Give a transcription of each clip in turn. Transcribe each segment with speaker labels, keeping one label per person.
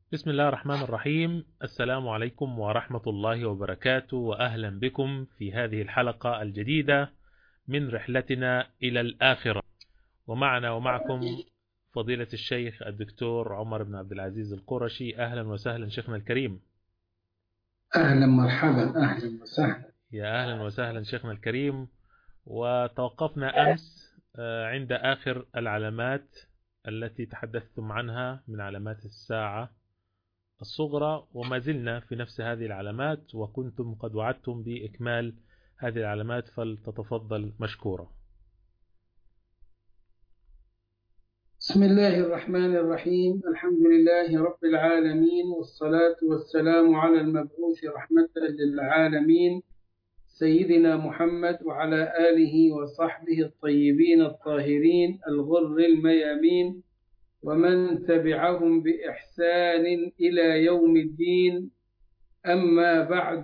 Speaker 1: بسم الله الرحمن الرحيم السلام عليكم ورحمة الله وبركاته وأهلا بكم في هذه الحلقة الجديدة من رحلتنا إلى الآخرة ومعنا ومعكم فضيلة الشيخ الدكتور عمر بن عبد العزيز القرشي أهلا وسهلا شيخنا الكريم
Speaker 2: أهلا مرحبا أهلا وسهلا
Speaker 1: يا أهلا وسهلا شيخنا الكريم وتوقفنا أمس عند آخر العلامات التي تحدثتم عنها من علامات الساعة الصغرى وما زلنا في نفس هذه العلامات وكنتم قد وعدتم بإكمال هذه العلامات فلتتفضل مشكورة
Speaker 2: بسم الله الرحمن الرحيم الحمد لله رب العالمين والصلاة والسلام على المبعوث رحمة للعالمين سيدنا محمد وعلى آله وصحبه الطيبين الطاهرين الغر الميامين ومن تبعهم بإحسان إلى يوم الدين أما بعد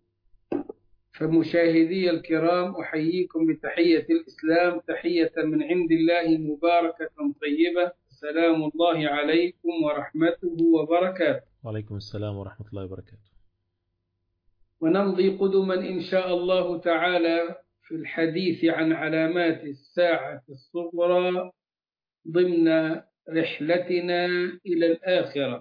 Speaker 2: فمشاهدي الكرام أحييكم بتحية الإسلام تحية من عند الله مباركة طيبة السلام الله عليكم ورحمته وبركاته
Speaker 1: وعليكم السلام ورحمة الله وبركاته
Speaker 2: ونمضي قدما إن شاء الله تعالى في الحديث عن علامات الساعة الصغرى ضمن رحلتنا إلى الآخرة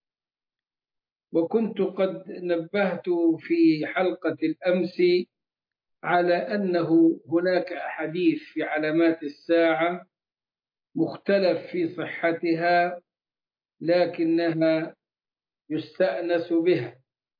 Speaker 2: وكنت قد نبهت في حلقة الأمس على أنه هناك أحاديث في علامات الساعة مختلف في صحتها لكنها يستأنس بها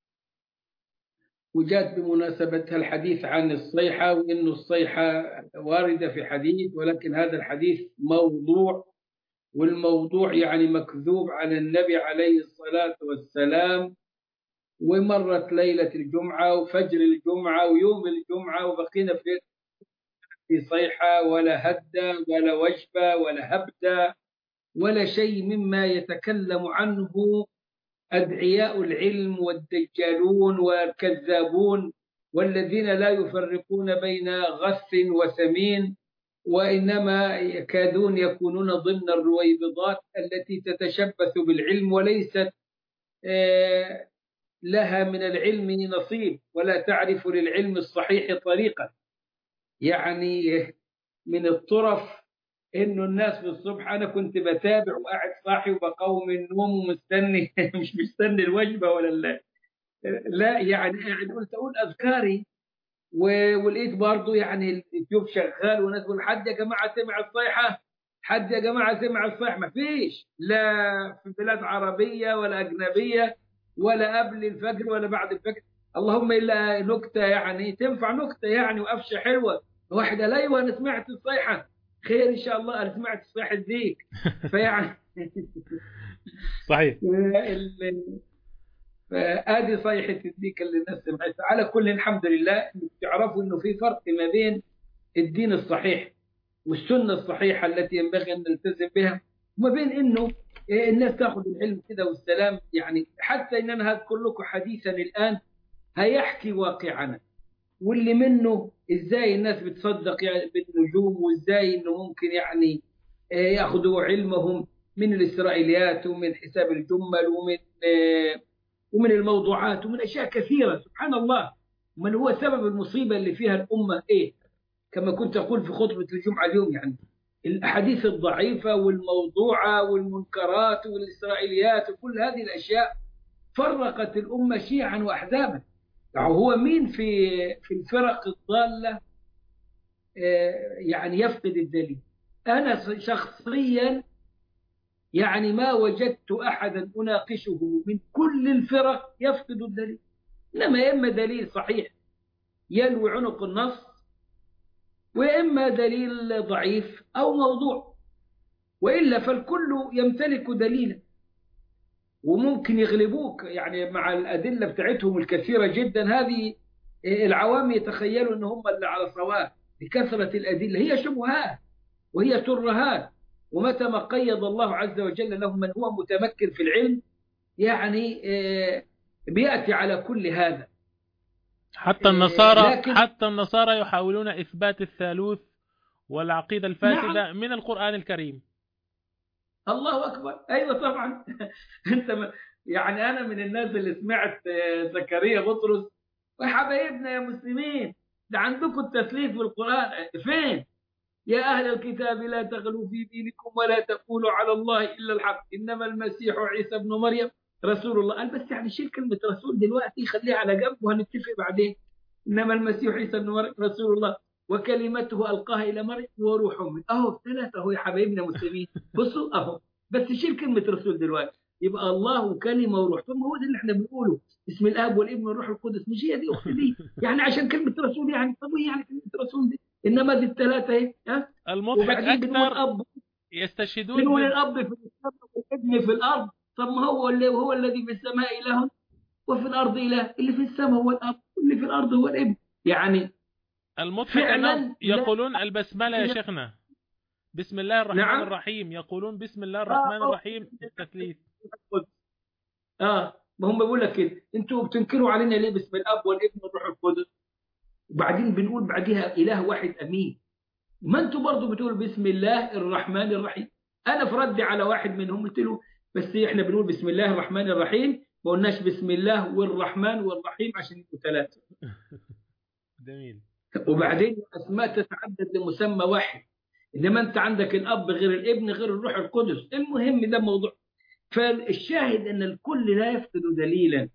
Speaker 2: وجاءت بمناسبتها الحديث عن الصيحة وإن الصيحة واردة في حديث ولكن هذا الحديث موضوع والموضوع يعني مكذوب على النبي عليه الصلاة والسلام ومرت ليلة الجمعة وفجر الجمعة ويوم الجمعة وبقينا في في صيحة ولا هدى ولا وجبة ولا هبدة ولا شيء مما يتكلم عنه أدعياء العلم والدجالون والكذابون والذين لا يفرقون بين غث وسمين وإنما يكادون يكونون ضمن الرويبضات التي تتشبث بالعلم وليست لها من العلم نصيب ولا تعرف للعلم الصحيح طريقة يعني من الطرف انه الناس في الصبح انا كنت بتابع وقاعد صاحي وبقوم من النوم ومستني مش مستني الوجبه ولا لا لا يعني قاعد قلت اقول اذكاري ولقيت برضه يعني اليوتيوب شغال وناس بتقول حد يا جماعه سمع الصيحه حد يا جماعه سمع الصيحه ما فيش لا في بلاد عربيه ولا اجنبيه ولا قبل الفجر ولا بعد الفجر اللهم الا نكته يعني تنفع نكته يعني وقفشه حلوه واحد قال ايوه انا سمعت الصيحه خير ان شاء الله انا سمعت صيحه ديك فيعني
Speaker 1: صحيح
Speaker 2: فادي صيحه الديك اللي الناس سمعتها على كل الحمد لله انك تعرفوا انه في فرق ما بين الدين الصحيح والسنه الصحيحه التي ينبغي ان نلتزم بها وما بين انه الناس تاخذ العلم كده والسلام يعني حتى ان انا هذكر لكم حديثا الان هيحكي واقعنا واللي منه ازاي الناس بتصدق يعني بالنجوم وازاي انه ممكن يعني ياخذوا علمهم من الاسرائيليات ومن حساب الجمل ومن ومن الموضوعات ومن اشياء كثيره سبحان الله من هو سبب المصيبه اللي فيها الامه ايه كما كنت اقول في خطبه الجمعه اليوم يعني الاحاديث الضعيفه والموضوعه والمنكرات والاسرائيليات وكل هذه الاشياء فرقت الامه شيعا واحزابا يعني هو مين في في الفرق الضالة يعني يفقد الدليل أنا شخصيا يعني ما وجدت أحدا أناقشه من كل الفرق يفقد الدليل إنما إما دليل صحيح يلوي عنق النص وإما دليل ضعيف أو موضوع وإلا فالكل يمتلك دليلا وممكن يغلبوك يعني مع الأدلة بتاعتهم الكثيرة جدا هذه العوام يتخيلوا أن هم اللي على صواب بكثرة الأدلة هي شبهات وهي ترهات ومتى ما قيض الله عز وجل لهم من هو متمكن في العلم يعني بيأتي على كل هذا
Speaker 1: حتى النصارى
Speaker 2: لكن-
Speaker 1: حتى النصارى يحاولون إثبات الثالوث والعقيدة الفاسدة
Speaker 2: نعم.
Speaker 1: من القرآن الكريم
Speaker 2: الله اكبر ايوه طبعا انت ما يعني انا من الناس اللي سمعت آه، زكريا بطرس وحبايبنا يا مسلمين ده عندكم التثليث في القران آه، فين يا اهل الكتاب لا تغلوا في دينكم ولا تقولوا على الله الا الحق انما المسيح عيسى ابن مريم رسول الله قال بس يعني شيل كلمه رسول دلوقتي خليها على جنب وهنتفق بعدين انما المسيح عيسى ابن مريم رسول الله وكلمته القاها الى مريم وروح منه اهو ثلاثه اهو يا حبايبنا المسلمين بصوا اهو بس شيل كلمه رسول دلوقتي يبقى الله وكلمه وروح ثم هو ده اللي احنا بنقوله اسم الاب والابن والروح القدس مش هي دي اختي دي يعني عشان كلمه رسول يعني طب ايه يعني كلمه رسول دي انما دي الثلاثه ايه ها
Speaker 1: المضحك
Speaker 2: وبعدين بنقول
Speaker 1: اكثر
Speaker 2: اب
Speaker 1: يستشهدون
Speaker 2: بنقول
Speaker 1: بال-
Speaker 2: الاب في السماء والابن في الارض طب ما هو اللي هو الذي في السماء اله وفي الارض اله اللي في السماء هو الاب واللي في الارض هو الابن يعني
Speaker 1: المضحك
Speaker 2: فعلاً
Speaker 1: أنهم
Speaker 2: لا-
Speaker 1: يقولون البسملة يا
Speaker 2: لا.
Speaker 1: شيخنا بسم الله الرحمن
Speaker 2: نعم.
Speaker 1: الرحيم يقولون بسم الله الرحمن
Speaker 2: آه.
Speaker 1: الرحيم التثليث
Speaker 2: اه ما هم بيقول لك كده انتوا بتنكروا علينا ليه باسم الاب والابن والروح القدس وبعدين بنقول بعديها اله واحد امين ما انتوا برضو بتقولوا بسم الله الرحمن الرحيم انا في ردي على واحد منهم قلت له بس احنا بنقول بسم الله الرحمن الرحيم ما قلناش بسم الله والرحمن والرحيم عشان يبقوا ثلاثه
Speaker 1: جميل
Speaker 2: وبعدين الاسماء تتعدد لمسمى واحد انما انت عندك الاب غير الابن غير الروح القدس المهم ده موضوع فالشاهد ان الكل لا يفقد دليلا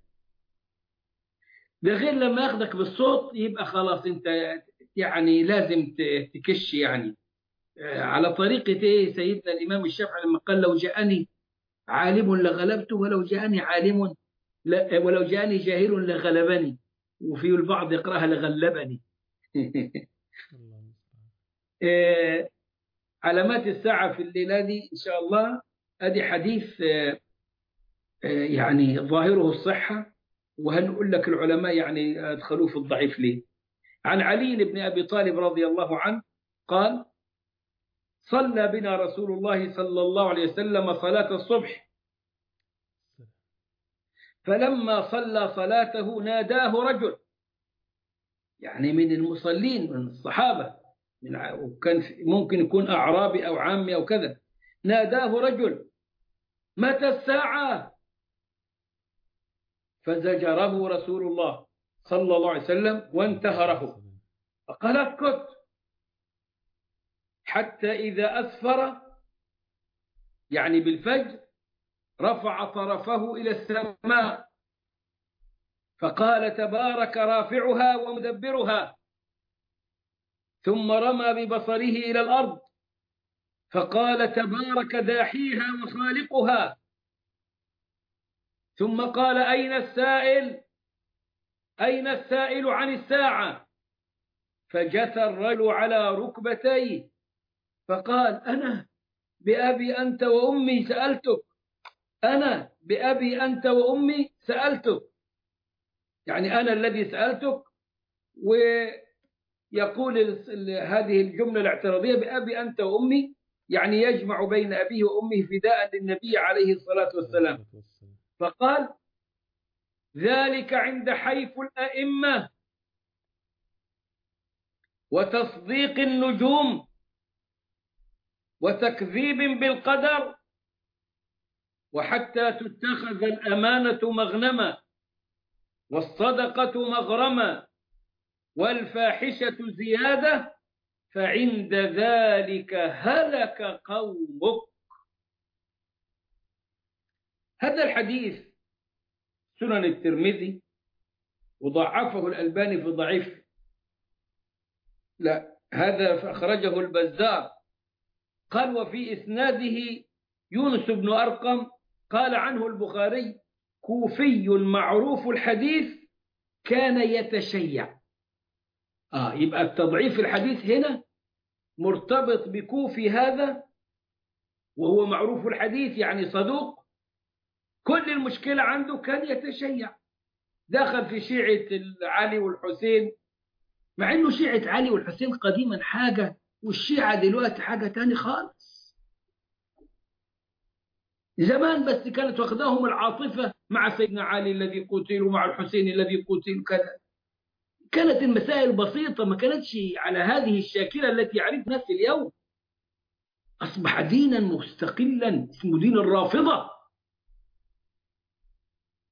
Speaker 2: ده غير لما ياخدك بالصوت يبقى خلاص انت يعني لازم ت- تكش يعني آه، على طريقة ايه سيدنا الامام الشافعي لما قال لو جاءني عالم لغلبته ولو جاءني عالم لا ولو جاءني جاهل لغلبني وفي البعض يقراها لغلبني
Speaker 1: الله المستعان.
Speaker 2: آه، علامات الساعة في الليلة دي إن شاء الله أدي حديث آه، آه، يعني ظاهره الصحة وهنقول لك العلماء يعني أدخلوه في الضعيف ليه عن علي بن أبي طالب رضي الله عنه قال صلى بنا رسول الله صلى الله عليه وسلم صلاة الصبح فلما صلى صلاته ناداه رجل يعني من المصلين من الصحابة من ع- وكان في- ممكن يكون أعرابي أو عامي أو كذا ناداه رجل متى الساعة فزجره رسول الله صلى الله عليه وسلم وانتهره فقال اسكت حتى إذا أسفر يعني بالفجر رفع طرفه إلى السماء فقال تبارك رافعها ومدبرها ثم رمى ببصره إلى الأرض فقال تبارك داحيها وخالقها ثم قال أين السائل أين السائل عن الساعة فجثى الرجل على ركبتيه فقال أنا بأبي أنت وأمي سألتك أنا بأبي أنت وأمي سألتك يعني أنا الذي سألتك ويقول ال- ال- هذه الجملة الاعتراضية بأبي أنت وأمي يعني يجمع بين أبيه وأمه فداء للنبي عليه الصلاة والسلام فقال ذلك عند حيف الأئمة وتصديق النجوم وتكذيب بالقدر وحتى تتخذ الأمانة مغنما والصدقة مغرما والفاحشة زيادة فعند ذلك هلك قومك هذا الحديث سنن الترمذي وضعفه الألباني في ضعيف لا هذا أخرجه البزار قال وفي إسناده يونس بن أرقم قال عنه البخاري كوفي معروف الحديث كان يتشيع آه يبقى التضعيف الحديث هنا مرتبط بكوفي هذا وهو معروف الحديث يعني صدوق كل المشكلة عنده كان يتشيع دخل في شيعة علي والحسين مع انه شيعة علي والحسين قديما حاجة والشيعة دلوقتي حاجة تاني خالص زمان بس كانت واخداهم العاطفة مع سيدنا علي الذي قتل ومع الحسين الذي قتل كذا كانت المسائل بسيطة ما كانتش على هذه الشاكلة التي يعرف الناس اليوم أصبح دينا مستقلا اسمه دين الرافضة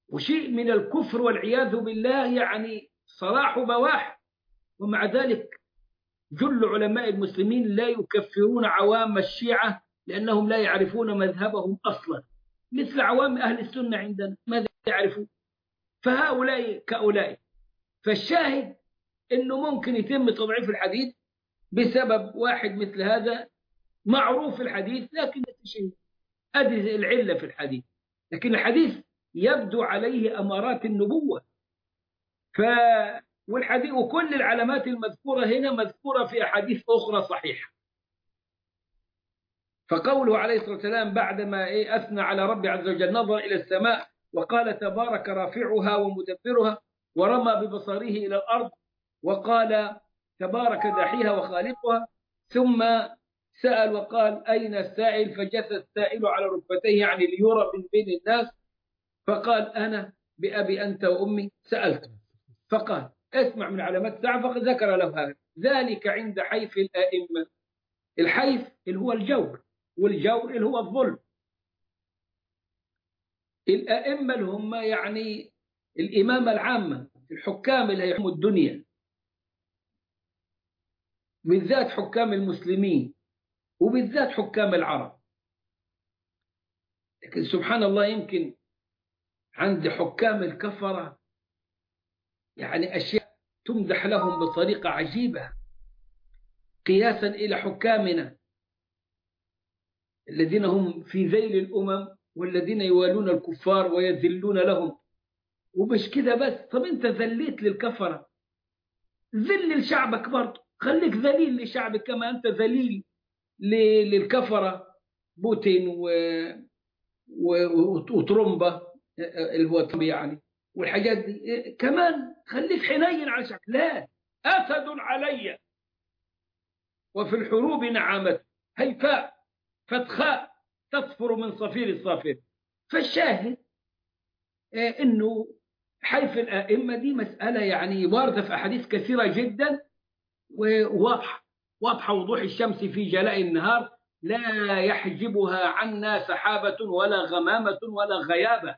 Speaker 2: وشيء من الكفر والعياذ بالله يعني صلاح بواح ومع ذلك جل علماء المسلمين لا يكفرون عوام الشيعة لأنهم لا يعرفون مذهبهم أصلا مثل عوام أهل السنة عندنا ماذا يعرفون فهؤلاء كأولئك فالشاهد أنه ممكن يتم تضعيف الحديث بسبب واحد مثل هذا معروف في الحديث لكن شيء هذه العلة في الحديث لكن الحديث يبدو عليه أمارات النبوة ف والحديث وكل العلامات المذكورة هنا مذكورة في أحاديث أخرى صحيحة فقوله عليه الصلاة والسلام بعدما إيه أثنى على ربي عز وجل نظر إلى السماء وقال تبارك رافعها ومدبرها ورمى ببصره إلى الأرض وقال تبارك داحيها وخالقها ثم سأل وقال أين السائل فجث السائل على ركبتيه يعني ليرى من بين الناس فقال أنا بأبي أنت وأمي سألت فقال اسمع من علامات الساعة فقد ذكر له هذا ذلك عند حيف الآئمة الحيف اللي هو الجور والجور اللي هو الظلم الآئمة اللي هم يعني الإمامة العامة الحكام اللي هيحكموا الدنيا بالذات حكام المسلمين وبالذات حكام العرب لكن سبحان الله يمكن عند حكام الكفرة يعني أشياء تمدح لهم بطريقة عجيبة قياسا إلى حكامنا الذين هم في ذيل الأمم والذين يوالون الكفار ويذلون لهم ومش كده بس طب انت ذليت للكفرة ذل لشعبك برضه خليك ذليل لشعبك كما انت ذليل للكفرة بوتين و... و... وترومبا اللي هو يعني والحاجات دي كمان خليك حنين على شعبك لا أسد علي وفي الحروب نعامة هيفاء فتخاء تصفر من صفير الصافر فالشاهد انه حيف الائمه دي مساله يعني وارده في احاديث كثيره جدا وواضحه واضحه وضوح الشمس في جلاء النهار لا يحجبها عنا سحابه ولا غمامه ولا غيابه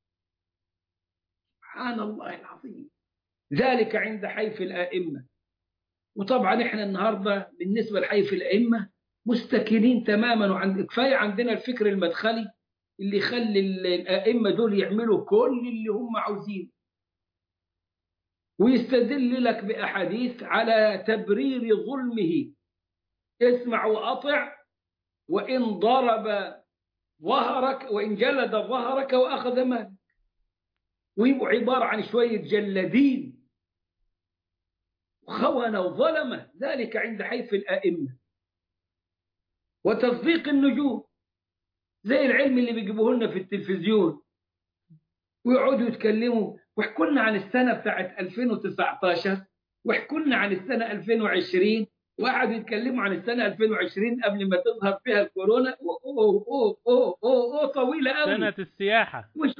Speaker 2: سبحان الله العظيم ذلك عند حيف الائمه وطبعا احنا النهارده بالنسبه لحيف الائمه مستكينين تماما وعند كفايه عندنا الفكر المدخلي اللي يخلي الائمه دول يعملوا كل اللي هم عاوزينه ويستدل لك باحاديث على تبرير ظلمه اسمع واطع وان ضرب ظهرك وان جلد ظهرك واخذ مالك ويبقوا عباره عن شويه جلادين وخونه وظلمه ذلك عند حيف الائمه وتصديق النجوم زي العلم اللي بيجيبوه لنا في التلفزيون ويقعدوا يتكلموا ويحكوا لنا عن السنة بتاعت 2019 ويحكوا لنا عن السنة 2020 وقعدوا يتكلموا عن السنة 2020 قبل ما تظهر فيها الكورونا أوه أوه أوه أوه, أوه, أوه طويلة قوي
Speaker 1: سنة السياحة
Speaker 2: مش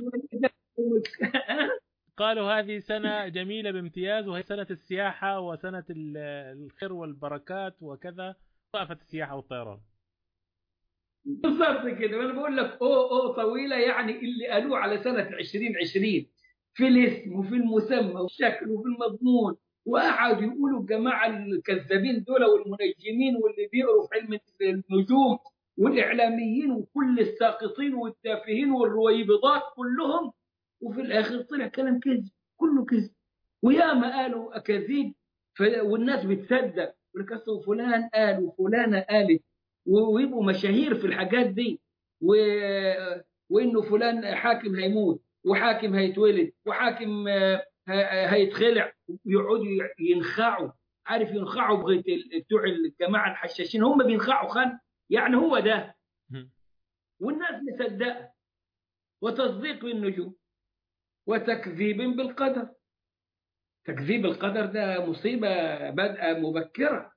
Speaker 1: قالوا هذه سنة جميلة بامتياز وهي سنة السياحة وسنة الخير والبركات وكذا وقفت السياحة والطيران
Speaker 2: بالضبط كده وانا بقول لك اوه اوه طويله يعني اللي قالوه على سنه 2020 في الاسم وفي المسمى والشكل وفي المضمون وقعدوا يقولوا الجماعه الكذابين دول والمنجمين واللي بيقروا في علم النجوم والاعلاميين وكل الساقطين والتافهين والرويبضات كلهم وفي الاخر طلع كلام كذب كله كذب وياما قالوا اكاذيب والناس بتصدق يقول فلان قال وفلانه قالت ويبقوا مشاهير في الحاجات دي و... وانه فلان حاكم هيموت وحاكم هيتولد وحاكم هيتخلع ويقعدوا ينخعوا عارف ينخعوا بغيت بتوع الجماعه الحشاشين هم بينخعوا خن يعني هو ده والناس مصدقه وتصديق بالنجوم وتكذيب بالقدر تكذيب القدر ده مصيبه بادئه مبكره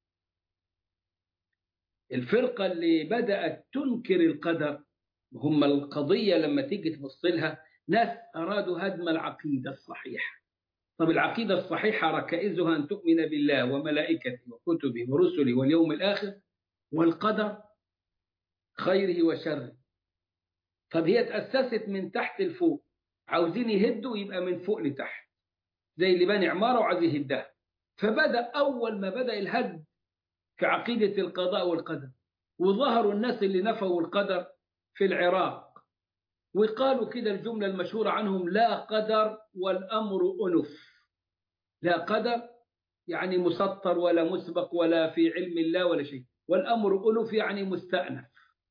Speaker 2: الفرقة اللي بدأت تنكر القدر هم القضية لما تيجي تبص لها ناس أرادوا هدم العقيدة الصحيحة طب العقيدة الصحيحة ركائزها أن تؤمن بالله وملائكته وكتبه ورسله واليوم الآخر والقدر خيره وشره طب هي تأسست من تحت لفوق عاوزين يهدوا يبقى من فوق لتحت زي اللي باني عمارة وعايز يهدها فبدأ أول ما بدأ الهد في عقيدة القضاء والقدر وظهروا الناس اللي نفوا القدر في العراق وقالوا كده الجملة المشهورة عنهم لا قدر والأمر أنف لا قدر يعني مسطر ولا مسبق ولا في علم الله ولا شيء والأمر أنف يعني مستأنف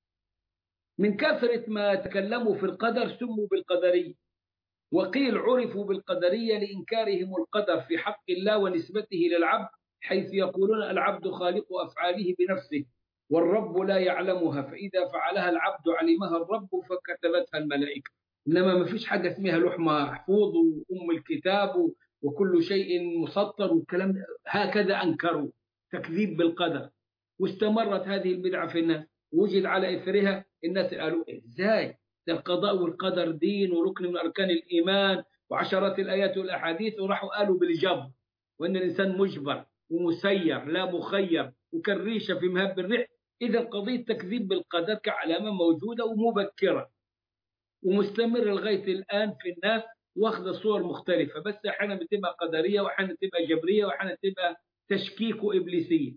Speaker 2: من كثرة ما تكلموا في القدر سموا بالقدرية وقيل عرفوا بالقدرية لإنكارهم القدر في حق الله ونسبته للعبد حيث يقولون العبد خالق أفعاله بنفسه والرب لا يعلمها فإذا فعلها العبد علمها الرب فكتبتها الملائكة إنما ما فيش حاجة اسمها لوح محفوظ وأم الكتاب وكل شيء مسطر والكلام هكذا أنكروا تكذيب بالقدر واستمرت هذه البدعة في الناس وجد على إثرها الناس قالوا إزاي ده القضاء والقدر دين وركن من أركان الإيمان وعشرات الآيات والأحاديث وراحوا قالوا بالجبر وأن الإنسان مجبر ومسير لا مخير وكالريشة في مهب الريح إذا قضية التكذيب بالقدر كعلامة موجودة ومبكرة ومستمر لغاية الآن في الناس واخذ صور مختلفة بس أحيانا بتبقى قدرية وأحيانا تبقى جبرية وأحيانا تبقى تشكيك وإبليسية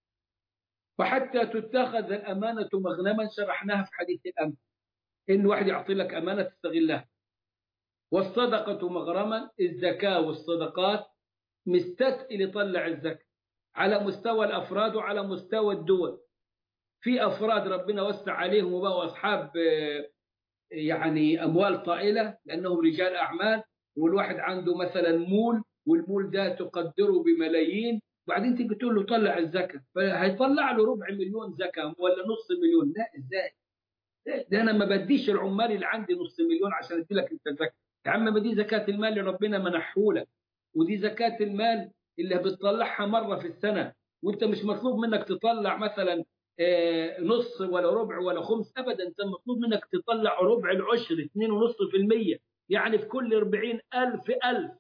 Speaker 2: وحتى تتخذ الأمانة مغنما شرحناها في حديث الأمس إن واحد يعطي لك أمانة تستغلها والصدقة مغرما الزكاة والصدقات مستثقل يطلع الزكاة على مستوى الأفراد وعلى مستوى الدول في أفراد ربنا وسع عليهم وبقوا أصحاب يعني أموال طائلة لأنهم رجال أعمال والواحد عنده مثلا مول والمول ده تقدره بملايين وبعدين تيجي تقول له طلع الزكاة فهيطلع له ربع مليون زكاة ولا نص مليون لا إزاي ده أنا ما بديش العمال اللي عندي نص مليون عشان أدي لك أنت زكاة يا عم ما دي زكاة المال اللي ربنا منحهولك ودي زكاة المال اللي بتطلعها مرة في السنة وانت مش مطلوب منك تطلع مثلا نص ولا ربع ولا خمس ابدا انت مطلوب منك تطلع ربع العشر 2.5% يعني في كل 40 ألف ألف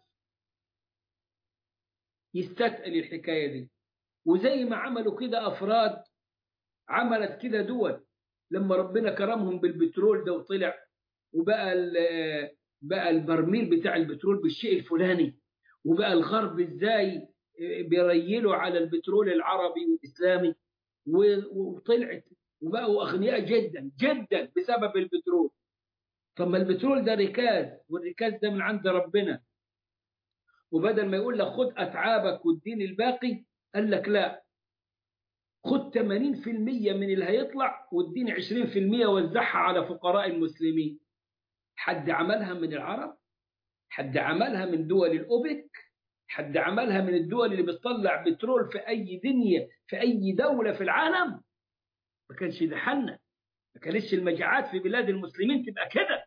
Speaker 2: يستثقل الحكاية دي وزي ما عملوا كده أفراد عملت كده دول لما ربنا كرمهم بالبترول ده وطلع وبقى بقى البرميل بتاع البترول بالشيء الفلاني وبقى الغرب ازاي بيريلوا على البترول العربي والاسلامي وطلعت وبقوا اغنياء جدا جدا بسبب البترول طب ما البترول ده ركاز والركاز ده من عند ربنا وبدل ما يقول لك خد اتعابك واديني الباقي قال لك لا خد 80% من اللي هيطلع واديني 20% وزعها على فقراء المسلمين حد عملها من العرب حد عملها من دول الأوبك حد عملها من الدول اللي بتطلع بترول في أي دنيا في أي دولة في العالم ما كانش ده حالنا ما كانتش المجاعات في بلاد المسلمين تبقى كده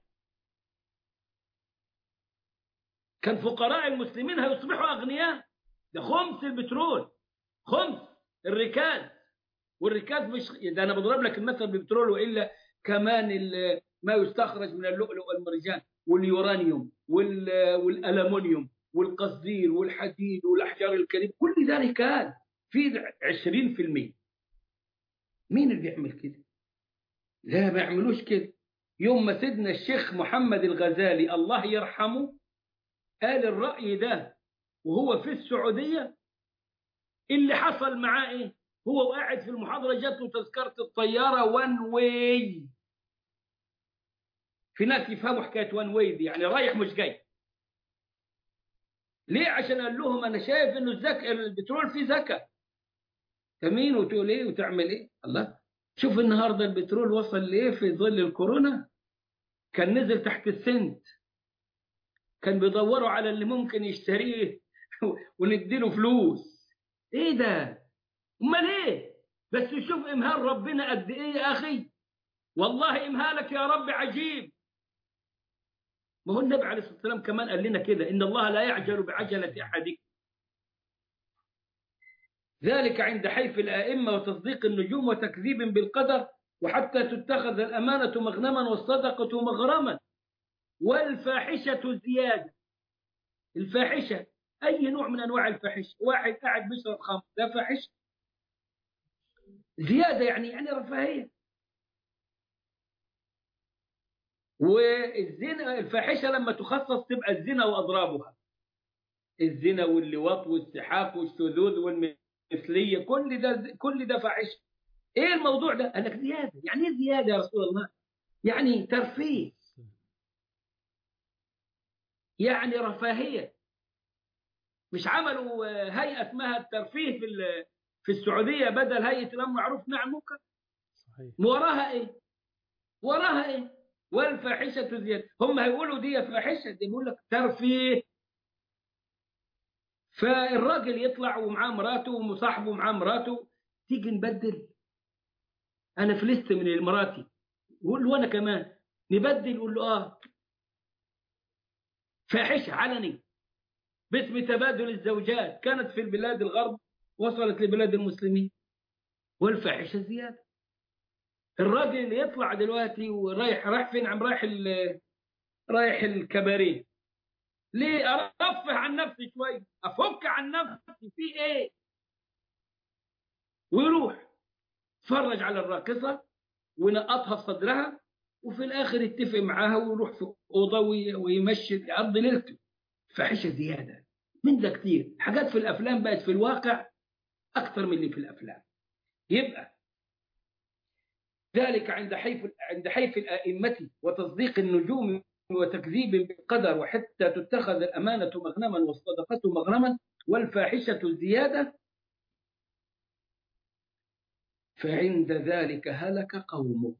Speaker 2: كان فقراء المسلمين هيصبحوا أغنياء ده خمس البترول خمس الركاز والركاز مش ده أنا بضرب لك المثل بالبترول وإلا كمان ما يستخرج من اللؤلؤ والمرجان واليورانيوم والألمنيوم والقصدير والحديد والأحجار الكريم كل ده ركاز في 20% مين اللي بيعمل كده لا ما يعملوش كده يوم ما سيدنا الشيخ محمد الغزالي الله يرحمه قال الرأي ده وهو في السعودية اللي حصل معاه ايه هو قاعد في المحاضرة جات له تذكرة الطيارة وان واي في ناس يفهموا حكاية وان واي دي يعني رايح مش جاي ليه عشان قال لهم انا شايف انه الزك... البترول فيه زكاة تمين وتقول ايه وتعمل ايه الله شوف النهارده البترول وصل لايه في ظل الكورونا كان نزل تحت السنت كان بيدوروا على اللي ممكن يشتريه ونديله فلوس ايه ده امال ايه بس شوف امهال ربنا قد ايه يا اخي والله امهالك يا رب عجيب ما هو النبي عليه الصلاه والسلام كمان قال لنا كده ان الله لا يعجل بعجله احدكم ذلك عند حيف الائمه وتصديق النجوم وتكذيب بالقدر وحتى تتخذ الامانه مغنما والصدقه مغرما والفاحشه زياده الفاحشه اي نوع من انواع الفاحشه واحد قاعد بيشرب خمر ده فاحشه زياده يعني يعني رفاهيه والزنا الفاحشه لما تخصص تبقى الزنا واضرابها الزنا واللواط والسحاق والشذوذ والمثليه كل ده كل ده فاحشه ايه الموضوع ده؟ قال لك زياده يعني ايه زياده يا رسول الله؟ يعني ترفيه يعني رفاهيه مش عملوا هيئه اسمها الترفيه في في السعوديه بدل هيئه الامر معروف نعم منكر
Speaker 1: صحيح
Speaker 2: وراها ايه؟ وراها ايه؟ والفاحشه زياده هم هيقولوا دي فاحشه دي بيقول لك ترفيه فالراجل يطلع ومعاه مراته ومصاحبه معاه مراته تيجي نبدل انا فلست من مراتي يقول له وانا كمان نبدل يقول له اه فاحشه علني باسم تبادل الزوجات كانت في البلاد الغرب وصلت لبلاد المسلمين والفاحشه زياده الراجل اللي يطلع دلوقتي ورايح رايح فين عم رايح رايح الكباريه ليه ارفه عن نفسي شوي افك عن نفسي في ايه ويروح يتفرج على الراقصه وينقطها في صدرها وفي الاخر يتفق معاها ويروح في اوضه ويمشي يقضي ليلته فاحشه زياده من ده كتير حاجات في الافلام بقت في الواقع اكثر من اللي في الافلام يبقى ذلك عند حيف عند حيف الائمه وتصديق النجوم وتكذيب بالقدر وحتى تتخذ الامانه مغنما والصدقه مغنما والفاحشه الزياده فعند ذلك هلك قومك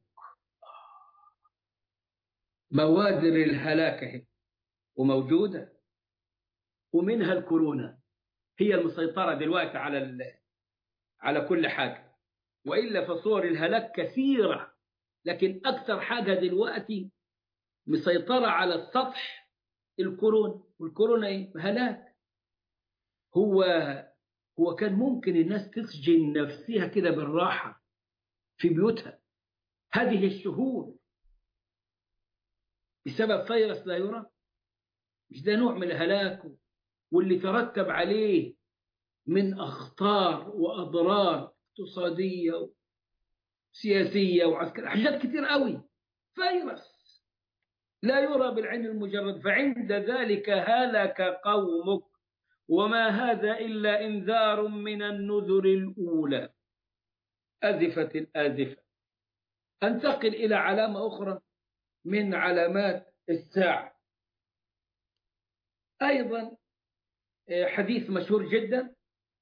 Speaker 2: بوادر الهلاك هي وموجودة ومنها الكورونا هي المسيطرة دلوقتي على على كل حاجة وإلا فصور الهلاك كثيرة لكن أكثر حاجة دلوقتي مسيطرة على السطح الكورونا والكورونا إيه؟ هلاك هو هو كان ممكن الناس تسجن نفسها كده بالراحة في بيوتها هذه الشهور بسبب فيروس لا يرى مش ده نوع من الهلاك واللي ترتب عليه من أخطار وأضرار اقتصادية وسياسية وعسكرية حاجات كتير قوي فيروس لا يرى بالعين المجرد فعند ذلك هلك قومك وما هذا إلا إنذار من النذر الأولى أزفت الآزفة أنتقل إلى علامة أخرى من علامات الساعة أيضا حديث مشهور جدا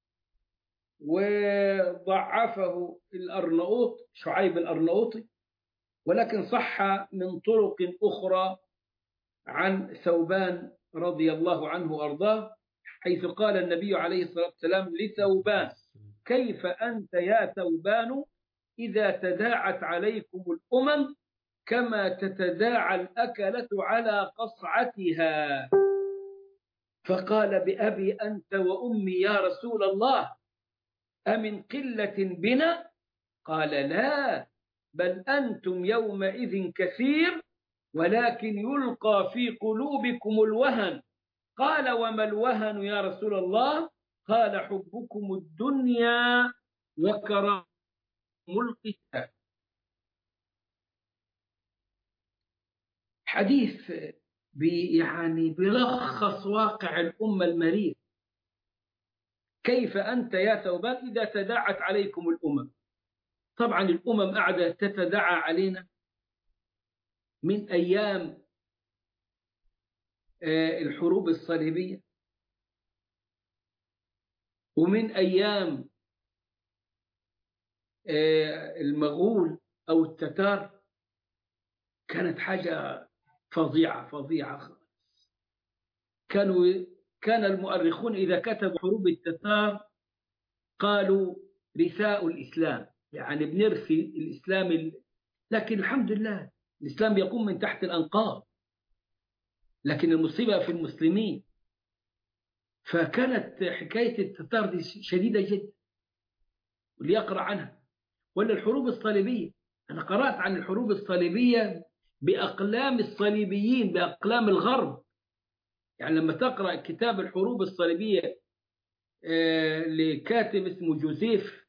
Speaker 2: وضعفه الأرناؤوط شعيب الأرناؤوطي ولكن صح من طرق أخرى عن ثوبان رضي الله عنه وأرضاه حيث قال النبي عليه الصلاة والسلام لثوبان كيف أنت يا ثوبان إذا تداعت عليكم الأمم كما تتداعى الأكلة على قصعتها فقال بأبي أنت وأمي يا رسول الله أمن قلة بنا قال لا بل أنتم يومئذ كثير ولكن يلقى في قلوبكم الوهن قال وما الوهن يا رسول الله قال حبكم الدنيا وكرم القتال حديث بي يعني بلخص واقع الأمة المريض كيف أنت يا ثوبان إذا تداعت عليكم الأمم طبعا الأمم قاعدة تتداعى علينا من أيام الحروب الصليبية ومن أيام المغول أو التتار كانت حاجة فظيعة فظيعة خالص كانوا كان المؤرخون إذا كتبوا حروب التتار قالوا رثاء الإسلام يعني بنرثي الإسلام ال... لكن الحمد لله الإسلام يقوم من تحت الأنقاض لكن المصيبة في المسلمين فكانت حكاية التتار دي شديدة جدا واللي يقرأ عنها ولا الحروب الصليبية أنا قرأت عن الحروب الصليبية بأقلام الصليبيين بأقلام الغرب يعني لما تقرأ كتاب الحروب الصليبية آه لكاتب اسمه جوزيف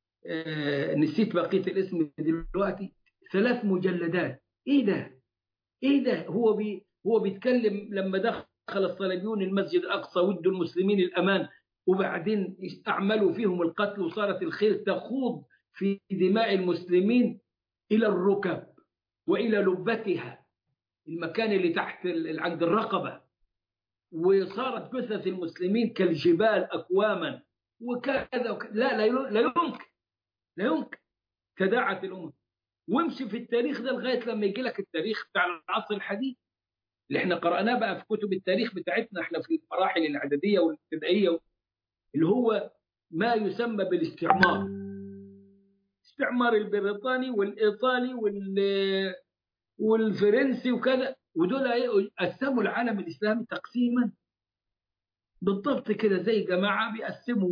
Speaker 2: آه نسيت بقية الاسم دلوقتي ثلاث مجلدات ايه ده ايه ده هو بي هو بيتكلم لما دخل الصليبيون المسجد الاقصى ودوا المسلمين الامان وبعدين اعملوا فيهم القتل وصارت الخيل تخوض في دماء المسلمين الى الركب والى لبتها المكان اللي تحت عند الرقبه وصارت جثث المسلمين كالجبال اكواما وكذا وكذا لا لا لا يمكن لا يمكن تداعت الامم وامشي في التاريخ ده لغايه لما يجي لك التاريخ بتاع العصر الحديث اللي احنا قرأناه بقى في كتب التاريخ بتاعتنا احنا في المراحل الاعداديه والابتدائيه اللي هو ما يسمى بالاستعمار الاستعمار البريطاني والايطالي وال والفرنسي وكذا ودول قسموا العالم الاسلامي تقسيما بالضبط كده زي جماعه بيقسموا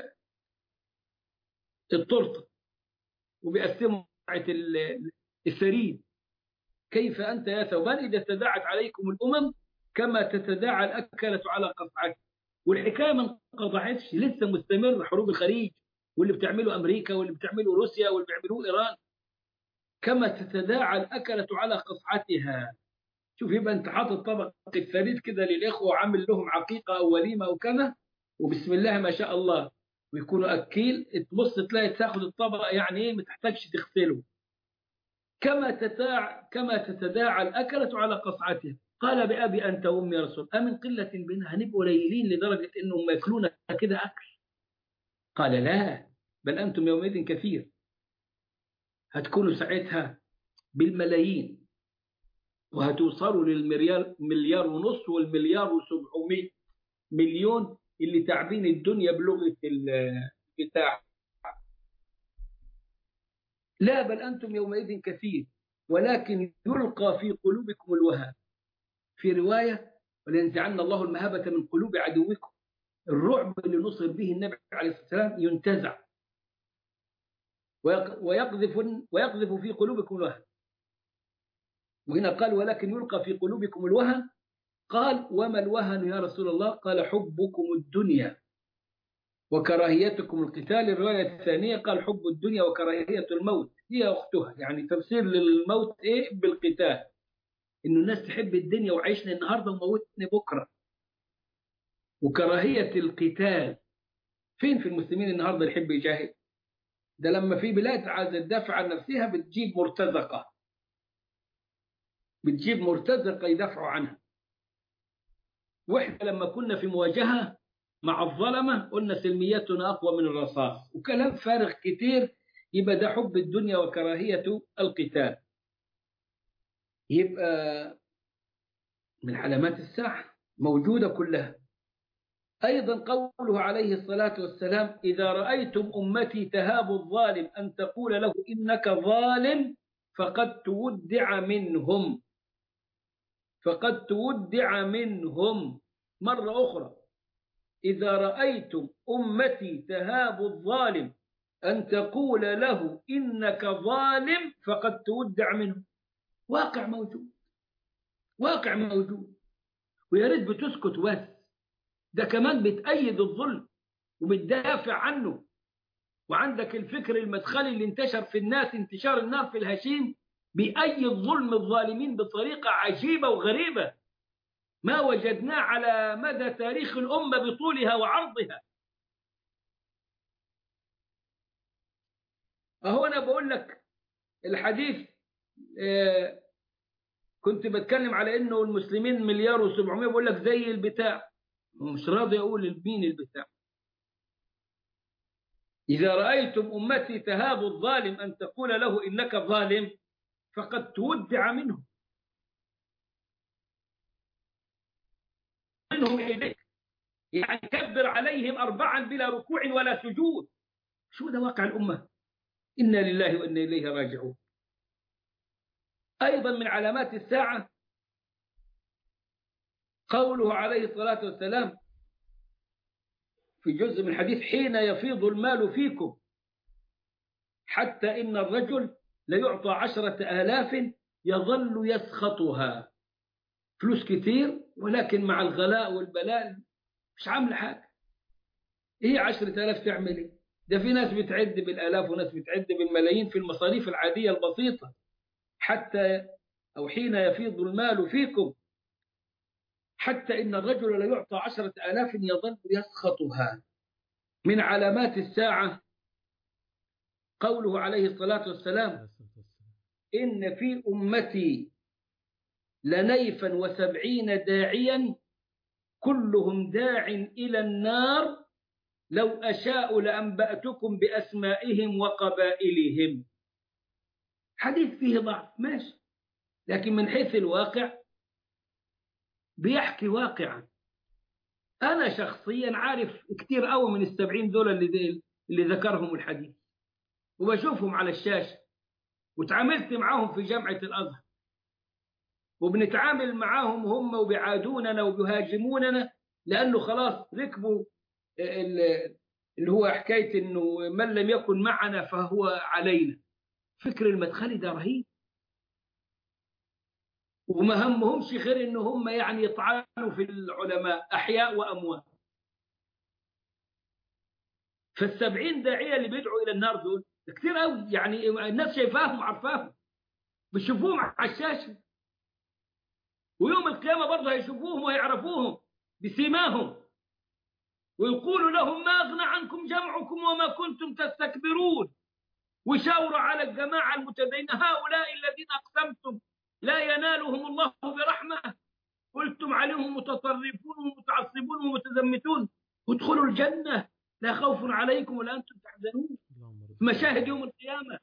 Speaker 2: التورته وبيقسموا الثريد كيف أنت يا ثوبان إذا تداعت عليكم الأمم كما تتداعى الأكلة على قطعتها والحكاية ما انقطعتش لسه مستمر حروب الخليج واللي بتعمله أمريكا واللي بتعمله روسيا واللي بيعملوه إيران كما تتداعى الأكلة على قطعتها شوف يبقى أنت حاطط طبق الثريد كده للإخوة وعامل لهم عقيقة أو وليمة أو كذا وبسم الله ما شاء الله ويكونوا أكيل تبص تلاقي تاخد الطبق يعني إيه ما تحتاجش تغسله كما تتاع كما تتداعى الأكلة على قصعتها قال بأبي أنت وأمي يا رسول أمن قلة بنا هنبقوا قليلين لدرجة إنهم ياكلون كده أكل قال لا بل أنتم يومئذ كثير هتكونوا ساعتها بالملايين وهتوصلوا للمليار مليار ونص والمليار وسبعمائة مليون اللي تعبين الدنيا بلغة البتاع لا بل أنتم يومئذ كثير ولكن يلقى في قلوبكم الوهاب في رواية ولينزعن الله المهابة من قلوب عدوكم الرعب اللي نصر به النبي عليه الصلاة والسلام ينتزع ويقذف ويقذف في قلوبكم الوهن وهنا قال ولكن يلقى في قلوبكم الوهن قال وما الوهن يا رسول الله قال حبكم الدنيا وكراهيتكم القتال الرواية الثانية قال حب الدنيا وكراهية الموت هي أختها يعني تفسير للموت إيه بالقتال إنه الناس تحب الدنيا وعيشنا النهاردة وموتني بكرة وكراهية القتال فين في المسلمين النهاردة يحب يجاهد ده لما في بلاد عايزة تدافع عن نفسها بتجيب مرتزقة بتجيب مرتزقة يدافعوا عنها واحنا لما كنا في مواجهة مع الظلمة قلنا سلميتنا أقوى من الرصاص وكلام فارغ كتير يبقى ده حب الدنيا وكراهية القتال يبقى من علامات الساعة موجودة كلها أيضا قوله عليه الصلاة والسلام إذا رأيتم أمتي تهاب الظالم أن تقول له إنك ظالم فقد تودع منهم فقد تودع منهم مرة أخرى إذا رأيتم أمتي تهاب الظالم أن تقول له إنك ظالم فقد تودع منه واقع موجود واقع موجود ويا ريت بتسكت بس ده كمان بتأيد الظلم وبتدافع عنه وعندك الفكر المدخلي اللي انتشر في الناس انتشار النار في الهشيم بيأيد ظلم الظالمين بطريقة عجيبة وغريبة ما وجدناه على مدى تاريخ الأمة بطولها وعرضها أهو أنا بقول لك الحديث آه كنت بتكلم على إنه المسلمين مليار وسبعمية بقول لك زي البتاع مش راضي أقول مين البتاع إذا رأيتم أمتي تهاب الظالم أن تقول له إنك ظالم فقد تودع منه منهم إليك يعني كبر عليهم أربعا بلا ركوع ولا سجود شو ده واقع الأمة إنا لله وإنا إليه راجعون أيضا من علامات الساعة قوله عليه الصلاة والسلام في جزء من الحديث حين يفيض المال فيكم حتى إن الرجل ليعطى عشرة آلاف يظل يسخطها فلوس كتير ولكن مع الغلاء والبلاء مش عاملة حاجة ايه عشرة آلاف تعمل ايه ده في ناس بتعد بالآلاف وناس بتعد بالملايين في المصاريف العادية البسيطة حتى أو حين يفيض المال فيكم حتى إن الرجل لا يعطى عشرة آلاف يظل يسخطها من علامات الساعة قوله عليه الصلاة والسلام إن في أمتي لنيفا وسبعين داعيا كلهم داع إلى النار لو أشاء لأنبأتكم بأسمائهم وقبائلهم حديث فيه ضعف ماشي لكن من حيث الواقع بيحكي واقعا أنا شخصيا عارف كتير قوي من السبعين دول اللي, اللي ذكرهم الحديث وبشوفهم على الشاشة وتعاملت معاهم في جامعة الأزهر وبنتعامل معاهم هم وبيعادوننا وبيهاجموننا لأنه خلاص ركبوا اللي هو حكاية إنه من لم يكن معنا فهو علينا فكر المدخلي ده رهيب وما همهمش غير إن هم يعني يطعنوا في العلماء أحياء وأموات فالسبعين داعية اللي بيدعوا إلى النار دول كثير قوي يعني الناس شايفاهم وعارفاهم بيشوفوهم على الشاشة ويوم القيامة برضه هيشوفوهم ويعرفوهم بسيماهم ويقول لهم ما أغنى عنكم جمعكم وما كنتم تستكبرون وشاوروا على الجماعة المتدينة هؤلاء الذين أقسمتم لا ينالهم الله برحمة قلتم عليهم متطرفون ومتعصبون ومتزمتون ادخلوا الجنة لا خوف عليكم ولا أنتم تحزنون مشاهد يوم القيامة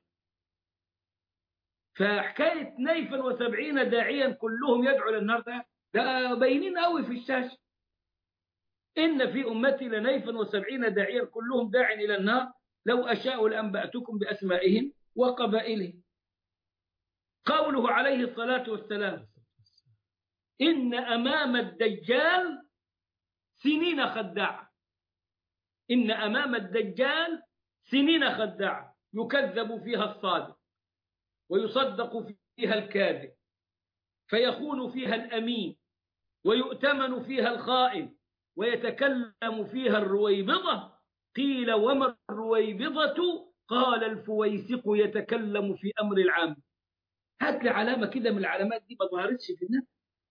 Speaker 2: فحكاية نيفا وسبعين داعيا كلهم يدعو للنار ده ده باينين قوي في الشاشة إن في أمتي لنيفا وسبعين داعيا كلهم داع إلى النار لو أشاء لأنبأتكم بأسمائهم وقبائلهم قوله عليه الصلاة والسلام إن أمام الدجال سنين خداعة إن أمام الدجال سنين خداعة يكذب فيها الصادق ويصدق فيها الكاذب فيخون فيها الأمين ويؤتمن فيها الخائن ويتكلم فيها الرويبضة قيل وما الرويبضة قال الفويسق يتكلم في أمر العام هات لي علامة كده من العلامات دي ما ظهرتش في الناس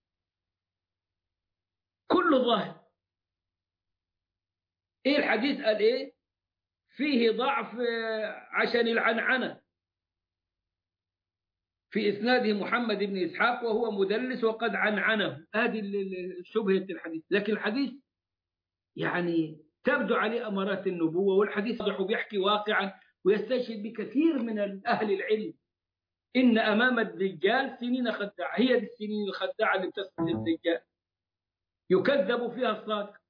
Speaker 2: كله ظاهر ايه الحديث قال ايه فيه ضعف عشان العنعنة في إسناده محمد بن إسحاق وهو مدلس وقد عنعنه هذه شبهة الحديث لكن الحديث يعني تبدو عليه أمارات النبوة والحديث واضح بيحكي واقعا ويستشهد بكثير من أهل العلم إن أمام الدجال سنين خداعة هي دي السنين الخداعة اللي بتسقط الدجال يكذب فيها الصادق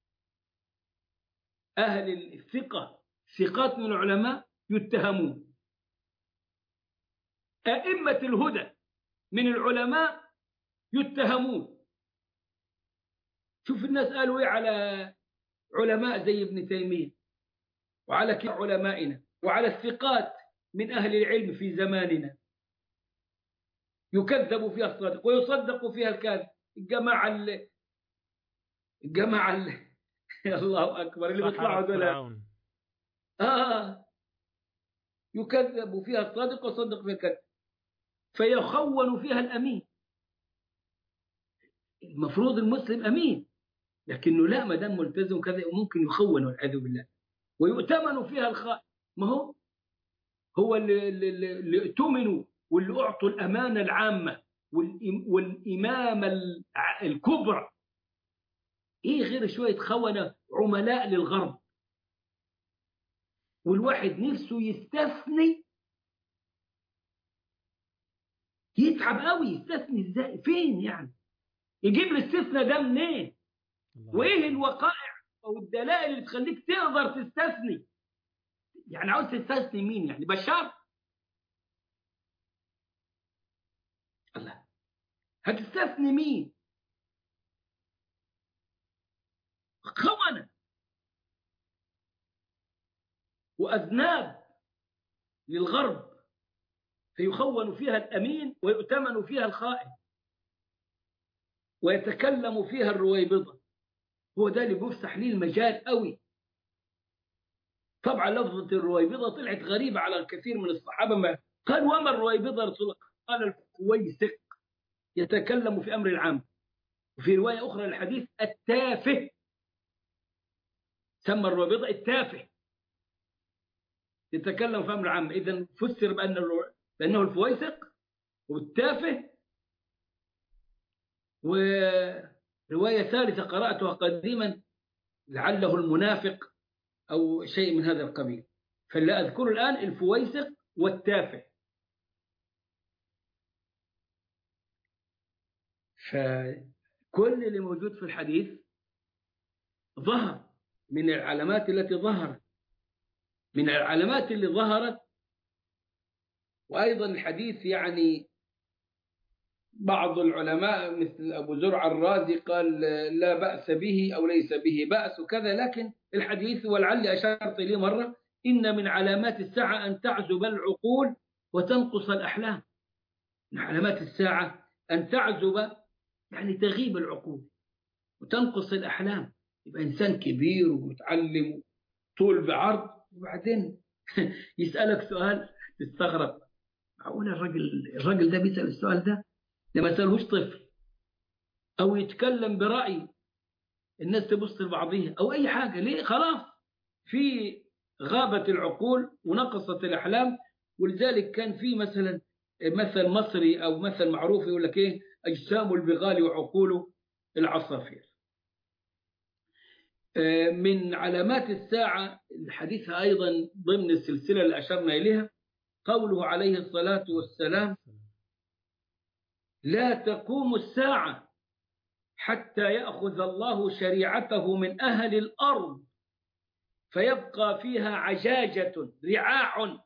Speaker 2: أهل الثقة ثقات من العلماء يتهمون أئمة الهدى من العلماء يتهمون شوف الناس قالوا إيه على علماء زي ابن تيمية وعلى علمائنا وعلى الثقات من أهل العلم في زماننا يكذب فيها الصادق ويصدق فيها الكاذب الجماعة اللي الجماعة اللي الله أكبر اللي بيطلعوا دول آه يكذب فيها الصادق ويصدق فيها الكاذب فيخون فيها الأمين المفروض المسلم أمين لكنه لا ما دام ملتزم كذا ممكن يخون والعياذ بالله ويؤتمن فيها الخائن ما هو هو اللي, اللي, اللي اؤتمنوا واللي اعطوا الامانه العامه والامامه الكبرى ايه غير شويه خونه عملاء للغرب والواحد نفسه يستثني يتعب قوي يستثني ازاي فين يعني يجيب الاستثناء ده منين وايه الوقائع او الدلائل اللي تخليك تقدر تستثني يعني عاوز تستثني مين يعني بشار الله هتستثني مين خونة وأذناب للغرب فيخون فيها الأمين ويؤتمن فيها الخائن ويتكلم فيها الرويبضة هو ده اللي بيفتح ليه المجال قوي طبعا لفظة الرويبضة طلعت غريبة على الكثير من الصحابة ما قال وما الرويبضة رسول الله قال الفويسق يتكلم في أمر العام وفي رواية أخرى للحديث التافه سمى الرابضة التافه يتكلم في أمر عام إذا فسر بأنه, بأنه الفويسق والتافه ورواية ثالثة قرأتها قديما لعله المنافق أو شيء من هذا القبيل فلا أذكر الآن الفويسق والتافه فكل اللي موجود في الحديث ظهر من العلامات التي ظهرت من العلامات اللي ظهرت وأيضا الحديث يعني بعض العلماء مثل أبو زرع الرازي قال لا بأس به أو ليس به بأس وكذا لكن الحديث ولعلي أشرت إليه مرة إن من علامات الساعة أن تعزب العقول وتنقص الأحلام من علامات الساعة أن تعزب يعني تغيب العقول وتنقص الأحلام يبقى إنسان كبير ومتعلم طول بعرض وبعدين يسألك سؤال تستغرب معقول الراجل الراجل ده بيسأل السؤال ده ده ما سألهوش طفل أو يتكلم برأي الناس تبص لبعضها أو أي حاجة ليه خلاص في غابت العقول ونقصت الأحلام ولذلك كان في مثلا مثل مصري أو مثل معروف يقول لك إيه أجسام البغال وعقول العصافير من علامات الساعة الحديث أيضا ضمن السلسلة اللي أشرنا إليها قوله عليه الصلاة والسلام لا تقوم الساعة حتى يأخذ الله شريعته من أهل الأرض فيبقى فيها عجاجة رعاع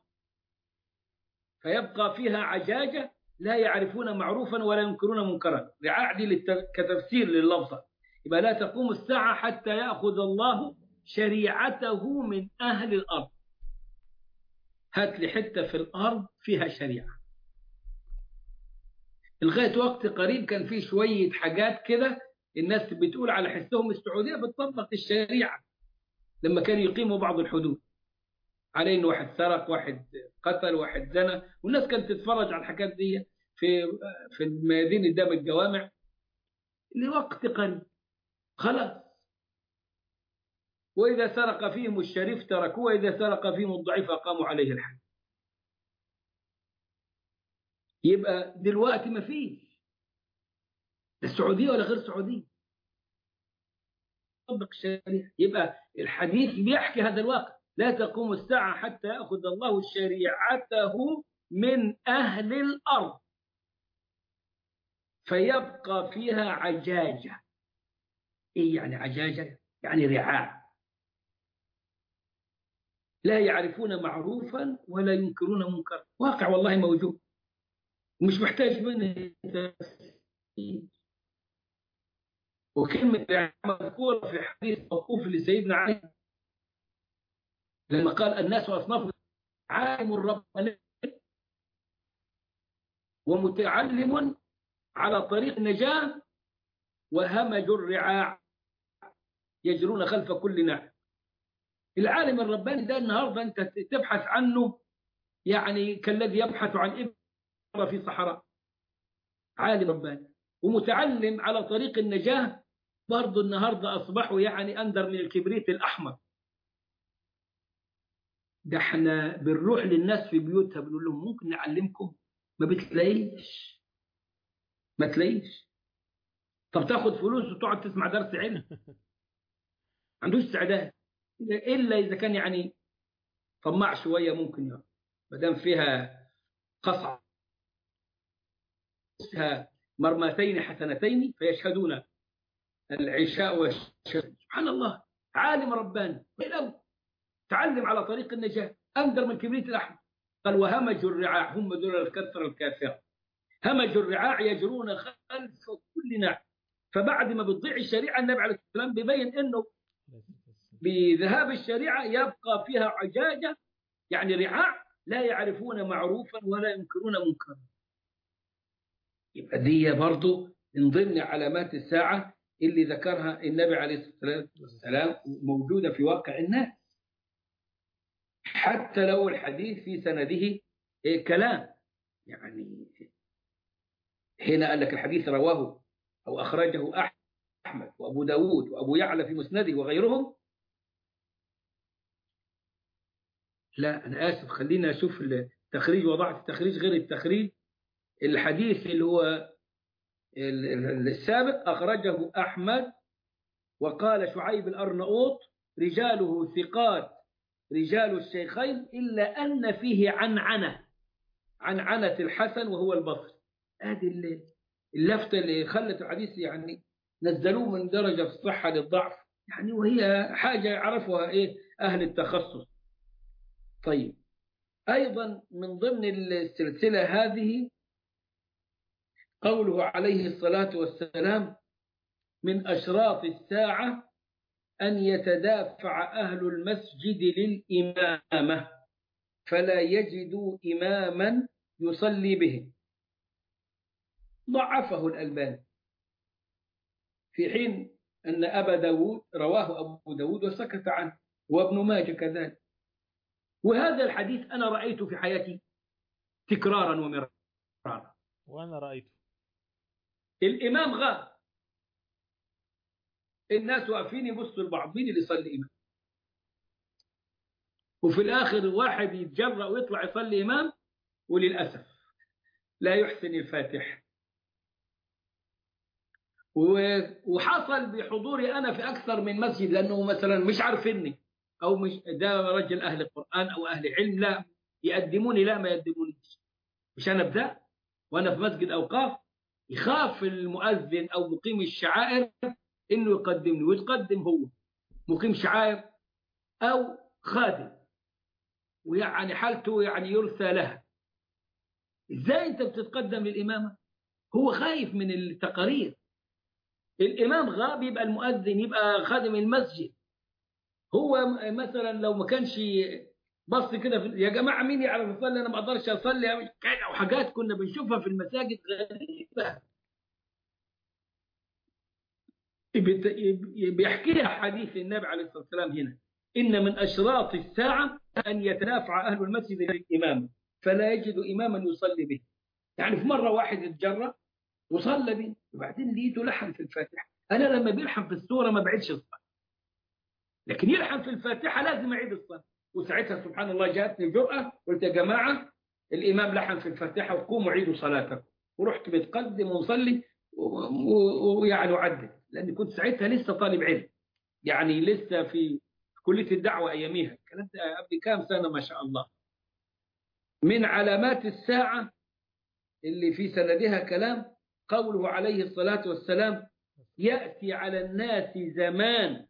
Speaker 2: فيبقى فيها عجاجة لا يعرفون معروفا ولا ينكرون منكرا رعاع دي كتفسير لللفظة يبقى لا تقوم الساعة حتى يأخذ الله شريعته من أهل الأرض هات لي حتة في الأرض فيها شريعة لغاية وقت قريب كان في شوية حاجات كده الناس بتقول على حسهم السعودية بتطبق الشريعة لما كانوا يقيموا بعض الحدود على انه واحد سرق واحد قتل واحد زنى والناس كانت تتفرج على الحاجات دي في في الميادين قدام الجوامع لوقت قريب خلاص وإذا سرق فيهم الشريف تركوه وإذا سرق فيهم الضعيف أقاموا عليه الحد يبقى دلوقتي ما فيش السعودية ولا غير سعودية طبق الشريعة يبقى الحديث بيحكي هذا الواقع لا تقوم الساعة حتى يأخذ الله شريعته من أهل الأرض فيبقى فيها عجاجة إيه يعني عجاجة؟ يعني رعاع لا يعرفون معروفا ولا ينكرون منكرا واقع والله موجود ومش محتاج منه وكلمة مذكورة في حديث موقوف لسيدنا علي لما قال الناس أصناف عالم رباني ومتعلم على طريق النجاة وهمج الرعاع يجرون خلف كل نعم العالم الرباني ده النهارده انت تبحث عنه يعني كالذي يبحث عن ابره في صحراء عالم رباني ومتعلم على طريق النجاه برضه النهارده اصبحوا يعني اندر من الكبريت الاحمر ده احنا بنروح للناس في بيوتها بنقول لهم ممكن نعلمكم ما بتلاقيش ما تلاقيش طب تاخد فلوس وتقعد تسمع درس علم عندوش استعداد الا اذا كان يعني طماع شويه ممكن يعني ما دام فيها قصعه فيها مرمتين حسنتين فيشهدون العشاء والشهد سبحان الله عالم رباني لو تعلم على طريق النجاة أندر من كبريت الأحمر قال وهمج الرعاع هم دول الكثرة الكافرة همج الرعاع يجرون خلف كل نعم فبعد ما بتضيع الشريعة النبي عليه الصلاة والسلام بيبين أنه بذهاب الشريعة يبقى فيها عجاجة يعني رعاع لا يعرفون معروفا ولا ينكرون منكرا يبقى دي برضو من ضمن علامات الساعة اللي ذكرها النبي عليه الصلاة والسلام موجودة في واقع الناس حتى لو الحديث في سنده كلام يعني هنا قال لك الحديث رواه أو أخرجه أحمد وأبو داود وأبو يعلى في مسنده وغيرهم لا أنا آسف خلينا أشوف التخريج وضعت التخريج غير التخريج الحديث اللي هو السابق أخرجه أحمد وقال شعيب الأرنؤوط رجاله ثقات رجال الشيخين إلا أن فيه عنعنة عنعنة الحسن وهو البصري هذه اللفتة اللي خلت الحديث يعني نزلوه من درجة في الصحة للضعف يعني وهي حاجة يعرفها إيه أهل التخصص طيب أيضا من ضمن السلسلة هذه قوله عليه الصلاة والسلام من أشراط الساعة أن يتدافع أهل المسجد للإمامة فلا يجدوا إماما يصلي بهم ضعفه الألباني في حين أن أبا داود رواه أبو داود وسكت عنه وابن ماجه كذلك وهذا الحديث أنا رأيته في حياتي تكرارا ومرارا
Speaker 1: وأنا رأيته
Speaker 2: الإمام غاب الناس واقفين يبصوا لبعض مين اللي يصلي إمام وفي الآخر واحد يتجرأ ويطلع يصلي إمام وللأسف لا يحسن الفاتحة وحصل بحضوري أنا في أكثر من مسجد لأنه مثلا مش عارفيني أو مش ده رجل أهل القرآن أو أهل علم لا يقدموني لا ما يقدمونيش مش أنا أبدأ وأنا في مسجد أوقاف يخاف المؤذن أو مقيم الشعائر إنه يقدمني ويتقدم هو مقيم شعائر أو خادم ويعني حالته يعني يرثى لها ازاي انت بتتقدم للإمامة هو خايف من التقارير الإمام غاب يبقى المؤذن يبقى خادم المسجد هو مثلا لو ما كانش بص كده في يا جماعة مين يعرف يصلي أنا ما أقدرش أصلي أو حاجات كنا بنشوفها في المساجد غريبة بيحكيها حديث النبي عليه الصلاة والسلام هنا إن من أشراط الساعة أن يتنافع أهل المسجد للإمام فلا يجد إماما يصلي به يعني في مرة واحد اتجرأ وصلى بي وبعدين لقيته لحن في الفاتحة أنا لما بيلحن في السورة ما بعيدش الصلاة لكن يلحن في الفاتحة لازم أعيد الصلاة وساعتها سبحان الله جاءتني الجرأة قلت يا جماعة الإمام لحن في الفاتحة وقوموا عيدوا صلاتكم ورحت متقدم ومصلي ويعني وعدت لأني كنت ساعتها لسه طالب علم يعني لسه في كلية الدعوة أياميها الكلام ده قبل كام سنة ما شاء الله من علامات الساعة اللي في سندها كلام قوله عليه الصلاة والسلام يأتي على الناس زمان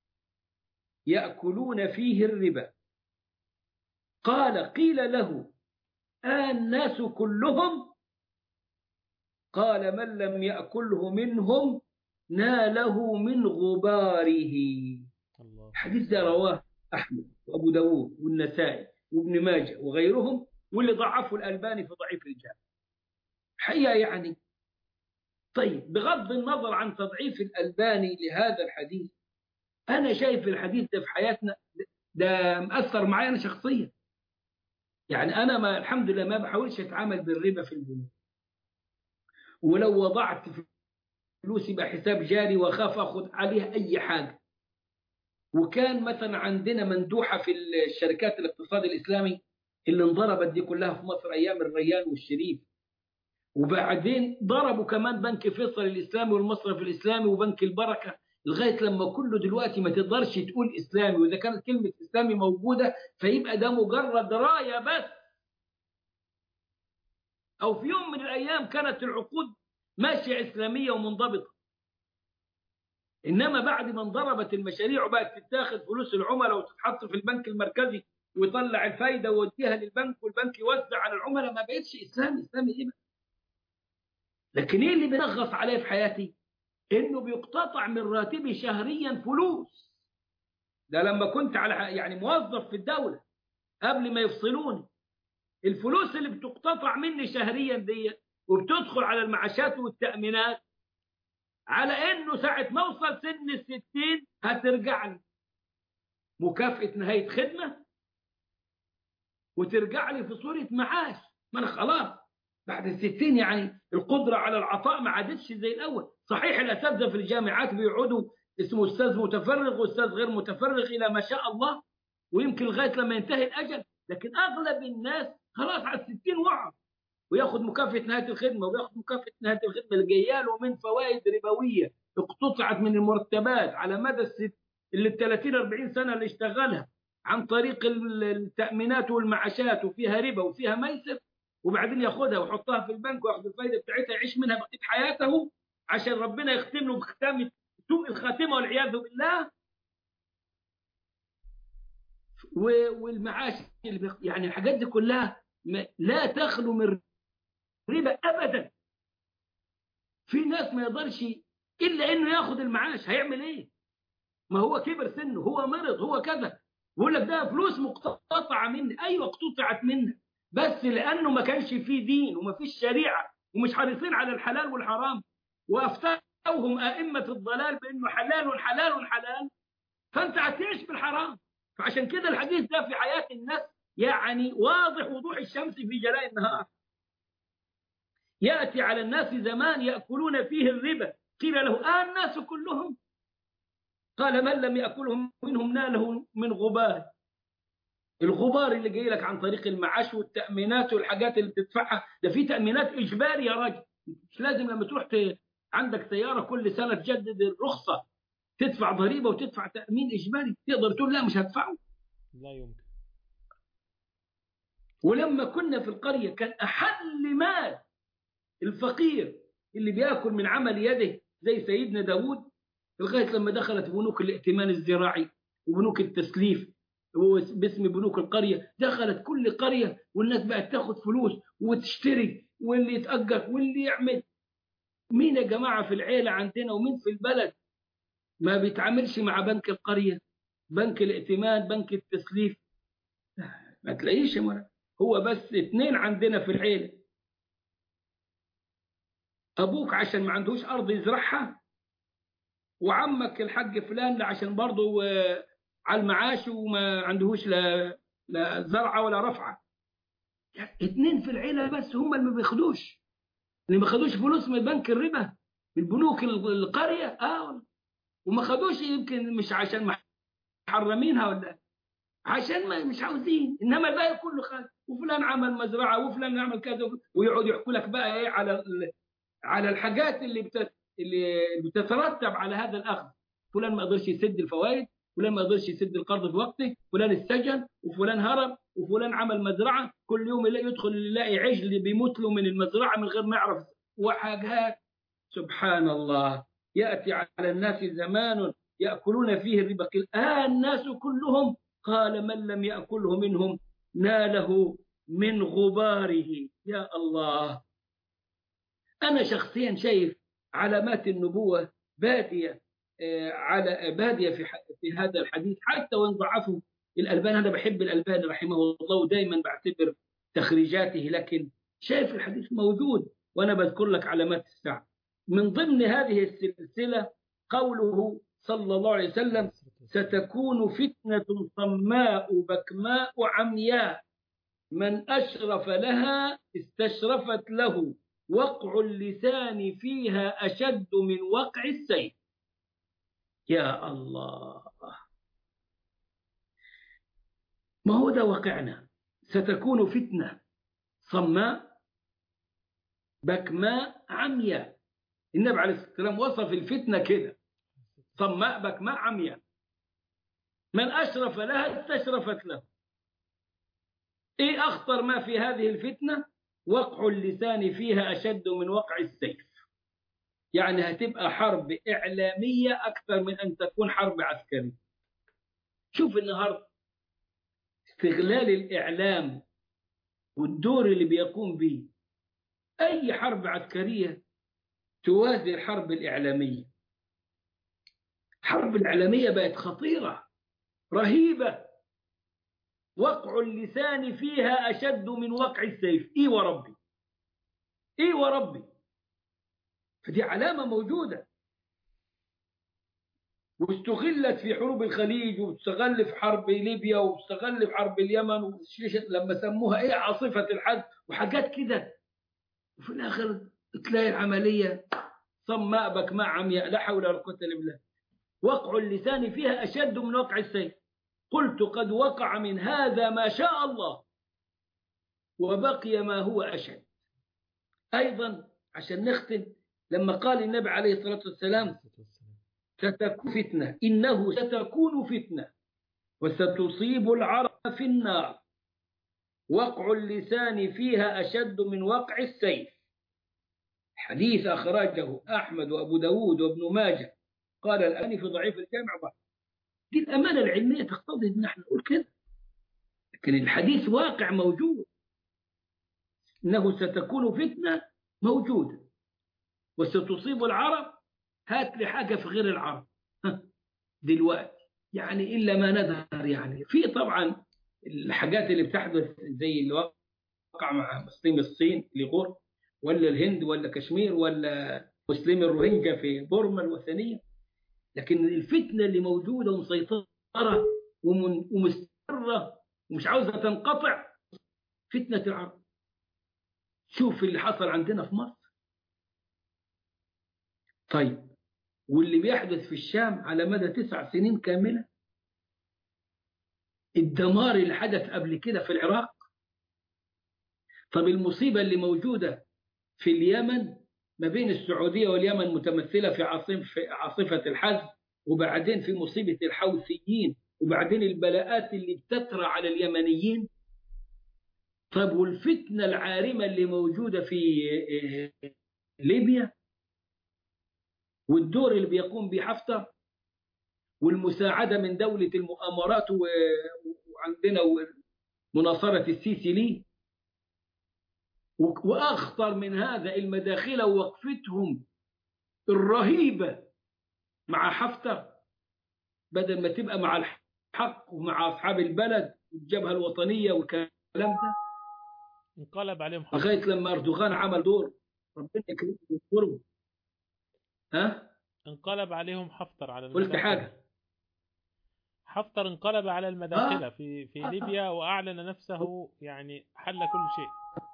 Speaker 2: يأكلون فيه الربا قال قيل له آه الناس كلهم قال من لم يأكله منهم ناله من غباره الحديث ده رواه أحمد وأبو داود والنسائي وابن ماجه وغيرهم واللي ضعفه الألباني في ضعيف الرجال حقيقة يعني طيب بغض النظر عن تضعيف الألباني لهذا الحديث أنا شايف الحديث ده في حياتنا ده مأثر معايا أنا شخصيا يعني أنا ما الحمد لله ما بحاولش أتعامل بالربا في البنوك ولو وضعت فلوسي بحساب جاري وخاف أخذ عليها أي حاجة وكان مثلا عندنا مندوحة في الشركات الاقتصاد الإسلامي اللي انضربت دي كلها في مصر أيام الريان والشريف وبعدين ضربوا كمان بنك فيصل الإسلامي والمصرف الإسلامي وبنك البركة لغاية لما كله دلوقتي ما تقدرش تقول إسلامي وإذا كانت كلمة إسلامي موجودة فيبقى ده مجرد راية بس أو في يوم من الأيام كانت العقود ماشية إسلامية ومنضبطة إنما بعد ما انضربت المشاريع وبقت تتاخد فلوس العملاء وتتحط في البنك المركزي ويطلع الفايدة ويوديها للبنك والبنك يوزع على العملاء ما بقتش إسلامي إسلامي إيه لكن إيه اللي بينغص عليه في حياتي إنه بيقتطع من راتبي شهريا فلوس ده لما كنت على يعني موظف في الدولة قبل ما يفصلوني الفلوس اللي بتقتطع مني شهريا دي وبتدخل على المعاشات والتأمينات على انه ساعة ما اوصل سن الستين هترجع لي مكافأة نهاية خدمة وترجع لي في صورة معاش ما انا خلاص بعد الستين يعني القدرة على العطاء ما عادتش زي الأول صحيح الأساتذة في الجامعات بيقعدوا اسمه أستاذ متفرغ وأستاذ غير متفرغ إلى ما شاء الله ويمكن لغاية لما ينتهي الأجل لكن أغلب الناس خلاص على الستين وعى وياخذ مكافأة نهاية الخدمة وياخذ مكافأة نهاية الخدمة اللي جايه له من فوائد ربوية اقتطعت من المرتبات على مدى الست اللي 30 40 سنة اللي اشتغلها عن طريق التأمينات والمعاشات وفيها ربا وفيها ميسر وبعدين ياخدها ويحطها في البنك وياخذ الفائدة بتاعتها يعيش منها بقية حياته عشان ربنا يختم له بختام سوء الخاتمة والعياذ بالله والمعاش يعني الحاجات دي كلها لا تخلو من ربا ابدا في ناس ما يقدرش الا انه ياخد المعاش هيعمل ايه ما هو كبر سنه هو مرض هو كذا بيقول لك ده فلوس مقتطعه مني ايوه اقتطعت منك بس لانه ما كانش فيه دين وما فيش شريعه ومش حريصين على الحلال والحرام وافتوهم ائمه الضلال بانه حلال حلال حلال فانت هتعيش بالحرام فعشان كده الحديث ده في حياه الناس يعني واضح وضوح الشمس في جلاء النهار يأتي على الناس زمان يأكلون فيه الربا قيل له آه الناس كلهم قال من لم يأكلهم منهم ناله من غبار الغبار اللي جاي لك عن طريق المعاش والتأمينات والحاجات اللي بتدفعها ده في تأمينات إجباري يا راجل مش لازم لما تروح عندك سيارة كل سنة تجدد الرخصة تدفع ضريبة وتدفع تأمين إجباري تقدر تقول لا مش هدفعه
Speaker 1: لا يمكن
Speaker 2: ولما كنا في القرية كان أحل مال الفقير اللي بياكل من عمل يده زي سيدنا داود لغاية لما دخلت بنوك الائتمان الزراعي وبنوك التسليف باسم بنوك القرية دخلت كل قرية والناس بقت تاخد فلوس وتشتري واللي يتأجر واللي يعمل مين يا جماعة في العيلة عندنا ومين في البلد ما بيتعاملش مع بنك القرية بنك الائتمان بنك التسليف ما تلاقيش هو بس اثنين عندنا في العيلة أبوك عشان ما عندهوش أرض يزرعها وعمك الحاج فلان عشان برضه على المعاش وما عندهوش لا لا زرعة ولا رفعة يعني اثنين في العيلة بس هم اللي ما بياخدوش اللي ما خدوش فلوس من بنك الربا من بنوك القرية اه وما خدوش يمكن مش عشان محرمينها ولا عشان ما مش عاوزين انما الباقي كله خد وفلان عمل مزرعه وفلان عمل كذا ويقعد يحكوا لك بقى ايه على على الحاجات اللي بت... اللي بتترتب على هذا الاخذ فلان ما قدرش يسد الفوائد فلان ما قدرش يسد القرض في وقته فلان السجن وفلان هرب وفلان عمل مزرعه كل يوم يلاقي يدخل يلاقي عجل بيموت له من المزرعه من غير ما يعرف وحاجات سبحان الله ياتي على الناس زمان ياكلون فيه الربا قيل آه الناس كلهم قال من لم ياكله منهم ناله من غباره يا الله أنا شخصيا شايف علامات النبوة بادية على بادية في في هذا الحديث حتى وإن ضعفوا الألبان أنا بحب الألبان رحمه الله ودائما بعتبر تخريجاته لكن شايف الحديث موجود وأنا بذكر لك علامات الساعة من ضمن هذه السلسلة قوله صلى الله عليه وسلم ستكون فتنة صماء بكماء عمياء من أشرف لها استشرفت له وقع اللسان فيها أشد من وقع السيف يا الله ما هو ده واقعنا ستكون فتنة صماء بكماء عمياء النبي عليه الصلاة والسلام وصف الفتنة كده صماء بكماء عمياء من أشرف لها استشرفت له إيه أخطر ما في هذه الفتنة وقع اللسان فيها أشد من وقع السيف يعني هتبقى حرب إعلامية أكثر من أن تكون حرب عسكرية شوف النهاردة استغلال الإعلام والدور اللي بيقوم به أي حرب عسكرية توازي الحرب الإعلامية الحرب الإعلامية بقت خطيرة رهيبة وقع اللسان فيها أشد من وقع السيف إي وربي إي وربي فدي علامة موجودة واستغلت في حروب الخليج واستغل في حرب ليبيا واستغل في حرب اليمن لما سموها ايه عاصفة الحد وحاجات كده وفي الآخر تلاقي العملية صماء بكماء عمياء لا حول ولا قوة إلا بالله وقع اللسان فيها أشد من وقع السيف قلت قد وقع من هذا ما شاء الله وبقي ما هو أشد أيضا عشان نختم لما قال النبي عليه الصلاة والسلام ستكون فتنة إنه ستكون فتنة وستصيب العرب في النار وقع اللسان فيها أشد من وقع السيف حديث أخرجه أحمد وأبو داود وابن ماجه قال الآن في ضعيف الجامع بعض دي الأمانة العلمية تقتضي أن احنا نقول كده لكن الحديث واقع موجود إنه ستكون فتنة موجودة وستصيب العرب هات لي حاجة في غير العرب دلوقتي يعني إلا ما نذر يعني في طبعا الحاجات اللي بتحدث زي اللي وقع مع مسلمي الصين لغور ولا الهند ولا كشمير ولا مسلمي الروهينجا في بورما الوثنية لكن الفتنة اللي موجودة ومسيطرة ومستمرة ومش عاوزة تنقطع فتنة العرب شوف اللي حصل عندنا في مصر طيب واللي بيحدث في الشام على مدى تسع سنين كاملة الدمار اللي حدث قبل كده في العراق طب المصيبة اللي موجودة في اليمن ما بين السعودية واليمن متمثلة في عاصفة, عاصفة الحزم وبعدين في مصيبة الحوثيين وبعدين البلاءات اللي بتطرى على اليمنيين طب والفتنة العارمة اللي موجودة في ليبيا والدور اللي بيقوم به حفتر والمساعدة من دولة المؤامرات وعندنا مناصرة السيسي ليه وأخطر من هذا المداخلة ووقفتهم الرهيبة مع حفتر بدل ما تبقى مع الحق ومع أصحاب البلد والجبهة الوطنية والكلام ده
Speaker 1: انقلب عليهم حفتر
Speaker 2: لغاية لما أردوغان عمل دور ربنا يكرمه ها
Speaker 1: انقلب عليهم حفتر على
Speaker 2: قلت
Speaker 1: المداخلة.
Speaker 2: حاجة
Speaker 1: حفتر انقلب على المداخلة في في ليبيا وأعلن نفسه يعني حل كل شيء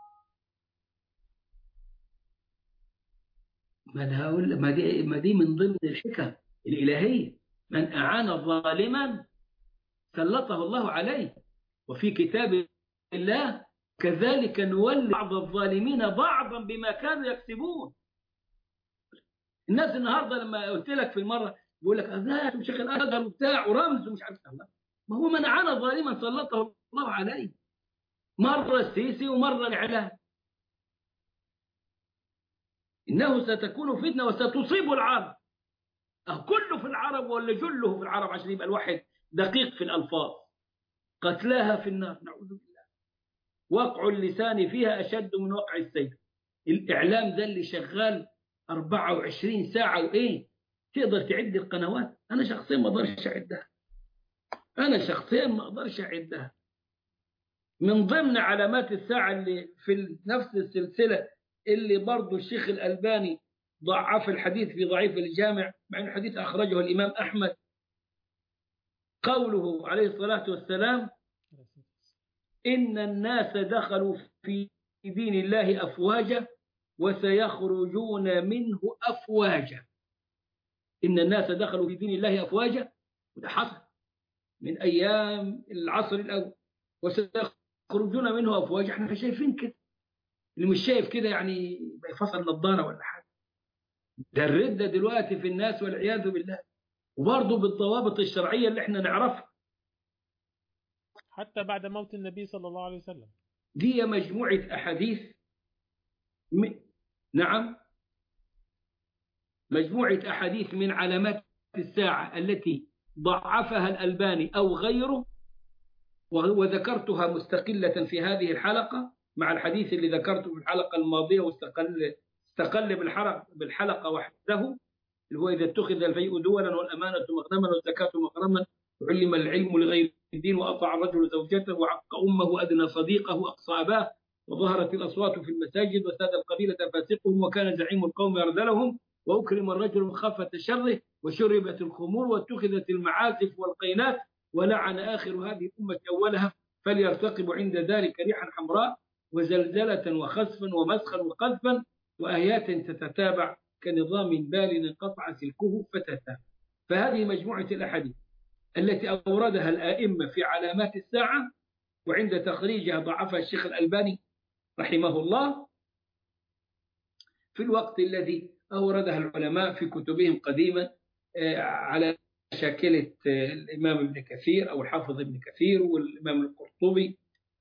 Speaker 2: ما انا هقول ما دي ما دي من ضمن الحكم الالهيه من اعان ظالما سلطه الله عليه وفي كتاب الله كذلك نولي بعض الظالمين بعضا بما كانوا يكسبون الناس النهارده لما قلت لك في المره بيقول لك ازهر وشيخ الازهر وبتاع ورمز ومش عارف الله ما هو من اعان ظالما سلطه الله عليه مره السيسي ومره الاعلام إنه ستكون فتنة وستصيب العرب أه كله في العرب ولا جله في العرب عشان يبقى الواحد دقيق في الألفاظ قتلاها في النار نعوذ بالله وقع اللسان فيها أشد من وقع السيف الإعلام ده اللي شغال 24 ساعة وإيه تقدر تعد القنوات أنا شخصيا ما أقدرش أعدها أنا شخصيا ما أقدرش أعدها من ضمن علامات الساعة اللي في نفس السلسلة اللي برضه الشيخ الألباني ضعف الحديث في ضعيف الجامع مع أن الحديث أخرجه الإمام أحمد قوله عليه الصلاة والسلام إن الناس دخلوا في دين الله أفواجا وسيخرجون منه أفواجا إن الناس دخلوا في دين الله أفواجا وده حصل من أيام العصر الأول وسيخرجون منه أفواجا احنا شايفين كده اللي مش شايف كده يعني يفصل نظاره ولا حاجه ده الردة دلوقتي في الناس والعياذ بالله وبرضه بالضوابط الشرعية اللي احنا نعرفها
Speaker 1: حتى بعد موت النبي صلى الله عليه وسلم
Speaker 2: دي مجموعة أحاديث م... نعم مجموعة أحاديث من علامات الساعة التي ضعفها الألباني أو غيره وذكرتها مستقلة في هذه الحلقة مع الحديث اللي ذكرته في الحلقة الماضية واستقل استقل بالحلقة, بالحلقة وحده اللي هو إذا اتخذ الفيء دولا والأمانة مغنما والزكاة مغرما وعلم العلم لغير الدين وأطاع الرجل زوجته وعق أمه وأدنى صديقه وأقصى أباه وظهرت الأصوات في المساجد وساد القبيلة فاسقهم وكان زعيم القوم يرذلهم وأكرم الرجل مخافة شره وشربت الخمور واتخذت المعازف والقينات ولعن آخر هذه الأمة أولها فليرتقب عند ذلك ريحا حمراء وزلزلة وخسفا ومسخا وقذفا وآيات تتتابع كنظام بال انقطع سلكه فتتابع فهذه مجموعة الأحاديث التي أوردها الآئمة في علامات الساعة وعند تخريجها ضعفها الشيخ الألباني رحمه الله في الوقت الذي أوردها العلماء في كتبهم قديما على شاكلة الإمام ابن كثير أو الحافظ ابن كثير والإمام القرطبي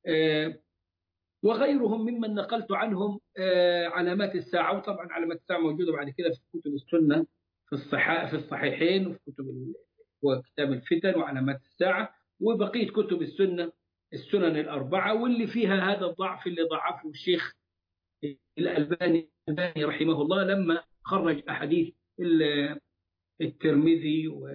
Speaker 2: وغيرهم ممن نقلت عنهم علامات الساعة وطبعا علامات الساعة موجودة بعد كده في كتب السنة في الصحاح في الصحيحين وفي كتب وكتاب الفتن وعلامات الساعة وبقية كتب السنة السنن الأربعة واللي فيها هذا الضعف اللي ضعفه الشيخ الألباني رحمه الله لما خرج أحاديث الترمذي و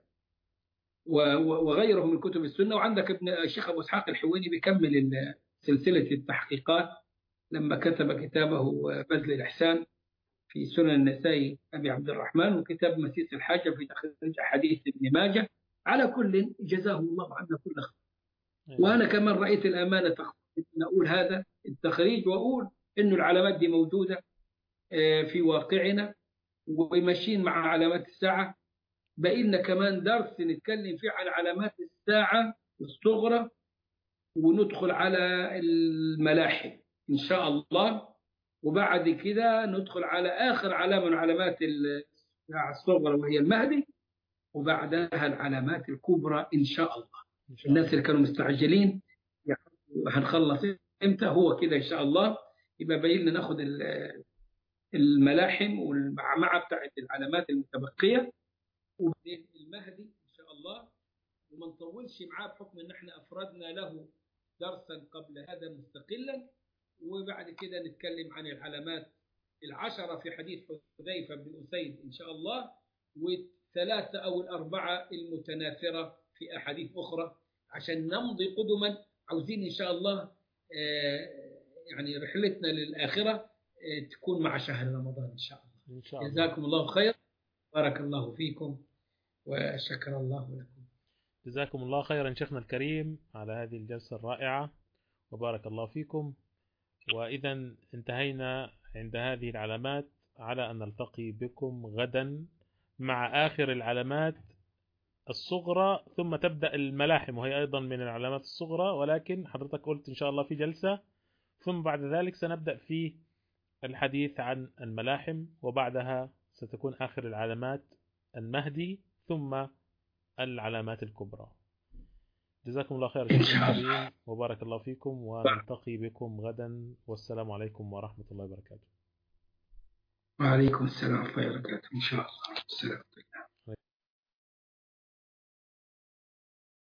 Speaker 2: وغيره من كتب السنة وعندك ابن الشيخ أبو إسحاق الحويني بيكمل سلسلة التحقيقات لما كتب كتابه بذل الإحسان في سنن النسائي أبي عبد الرحمن وكتاب مسيس الحاجة في تخريج أحاديث ابن ماجه على كل جزاه الله عنا كل خير وأنا كمان رأيت الأمانة أن أقول هذا التخريج وأقول إنه العلامات دي موجودة في واقعنا وماشيين مع علامات الساعة بقي لنا كمان درس نتكلم فيه عن علامات الساعة الصغرى وندخل على الملاحم إن شاء الله وبعد كده ندخل على آخر علامة من علامات الساعة الصغرى وهي المهدي وبعدها العلامات الكبرى إن شاء الله
Speaker 1: إن شاء
Speaker 2: الناس اللي كانوا مستعجلين هنخلص امتى هو كده ان شاء الله يبقى باين لنا ناخد الملاحم والمعمعه بتاعت العلامات المتبقيه وبعدين المهدي ان شاء الله وما نطولش معاه بحكم ان احنا افردنا له درسا قبل هذا مستقلا وبعد كده نتكلم عن العلامات العشرة في حديث حذيفة بن أسيد إن شاء الله والثلاثة أو الأربعة المتناثرة في أحاديث أخرى عشان نمضي قدما عاوزين إن شاء الله يعني رحلتنا للآخرة تكون مع شهر رمضان إن شاء الله
Speaker 1: إن شاء الله
Speaker 2: جزاكم الله خير بارك الله فيكم وشكر الله لكم
Speaker 1: جزاكم الله خيرا شيخنا الكريم على هذه الجلسة الرائعة وبارك الله فيكم وإذا انتهينا عند هذه العلامات على أن نلتقي بكم غدا مع آخر العلامات الصغرى ثم تبدأ الملاحم وهي أيضا من العلامات الصغرى ولكن حضرتك قلت إن شاء الله في جلسة ثم بعد ذلك سنبدأ في الحديث عن الملاحم وبعدها ستكون آخر العلامات المهدي ثم العلامات الكبرى جزاكم الله خير شيخنا الكريم وبارك الله فيكم ونلتقي بكم غدا والسلام عليكم ورحمة الله وبركاته
Speaker 2: وعليكم السلام ورحمة الله وبركاته إن شاء الله السلام عليكم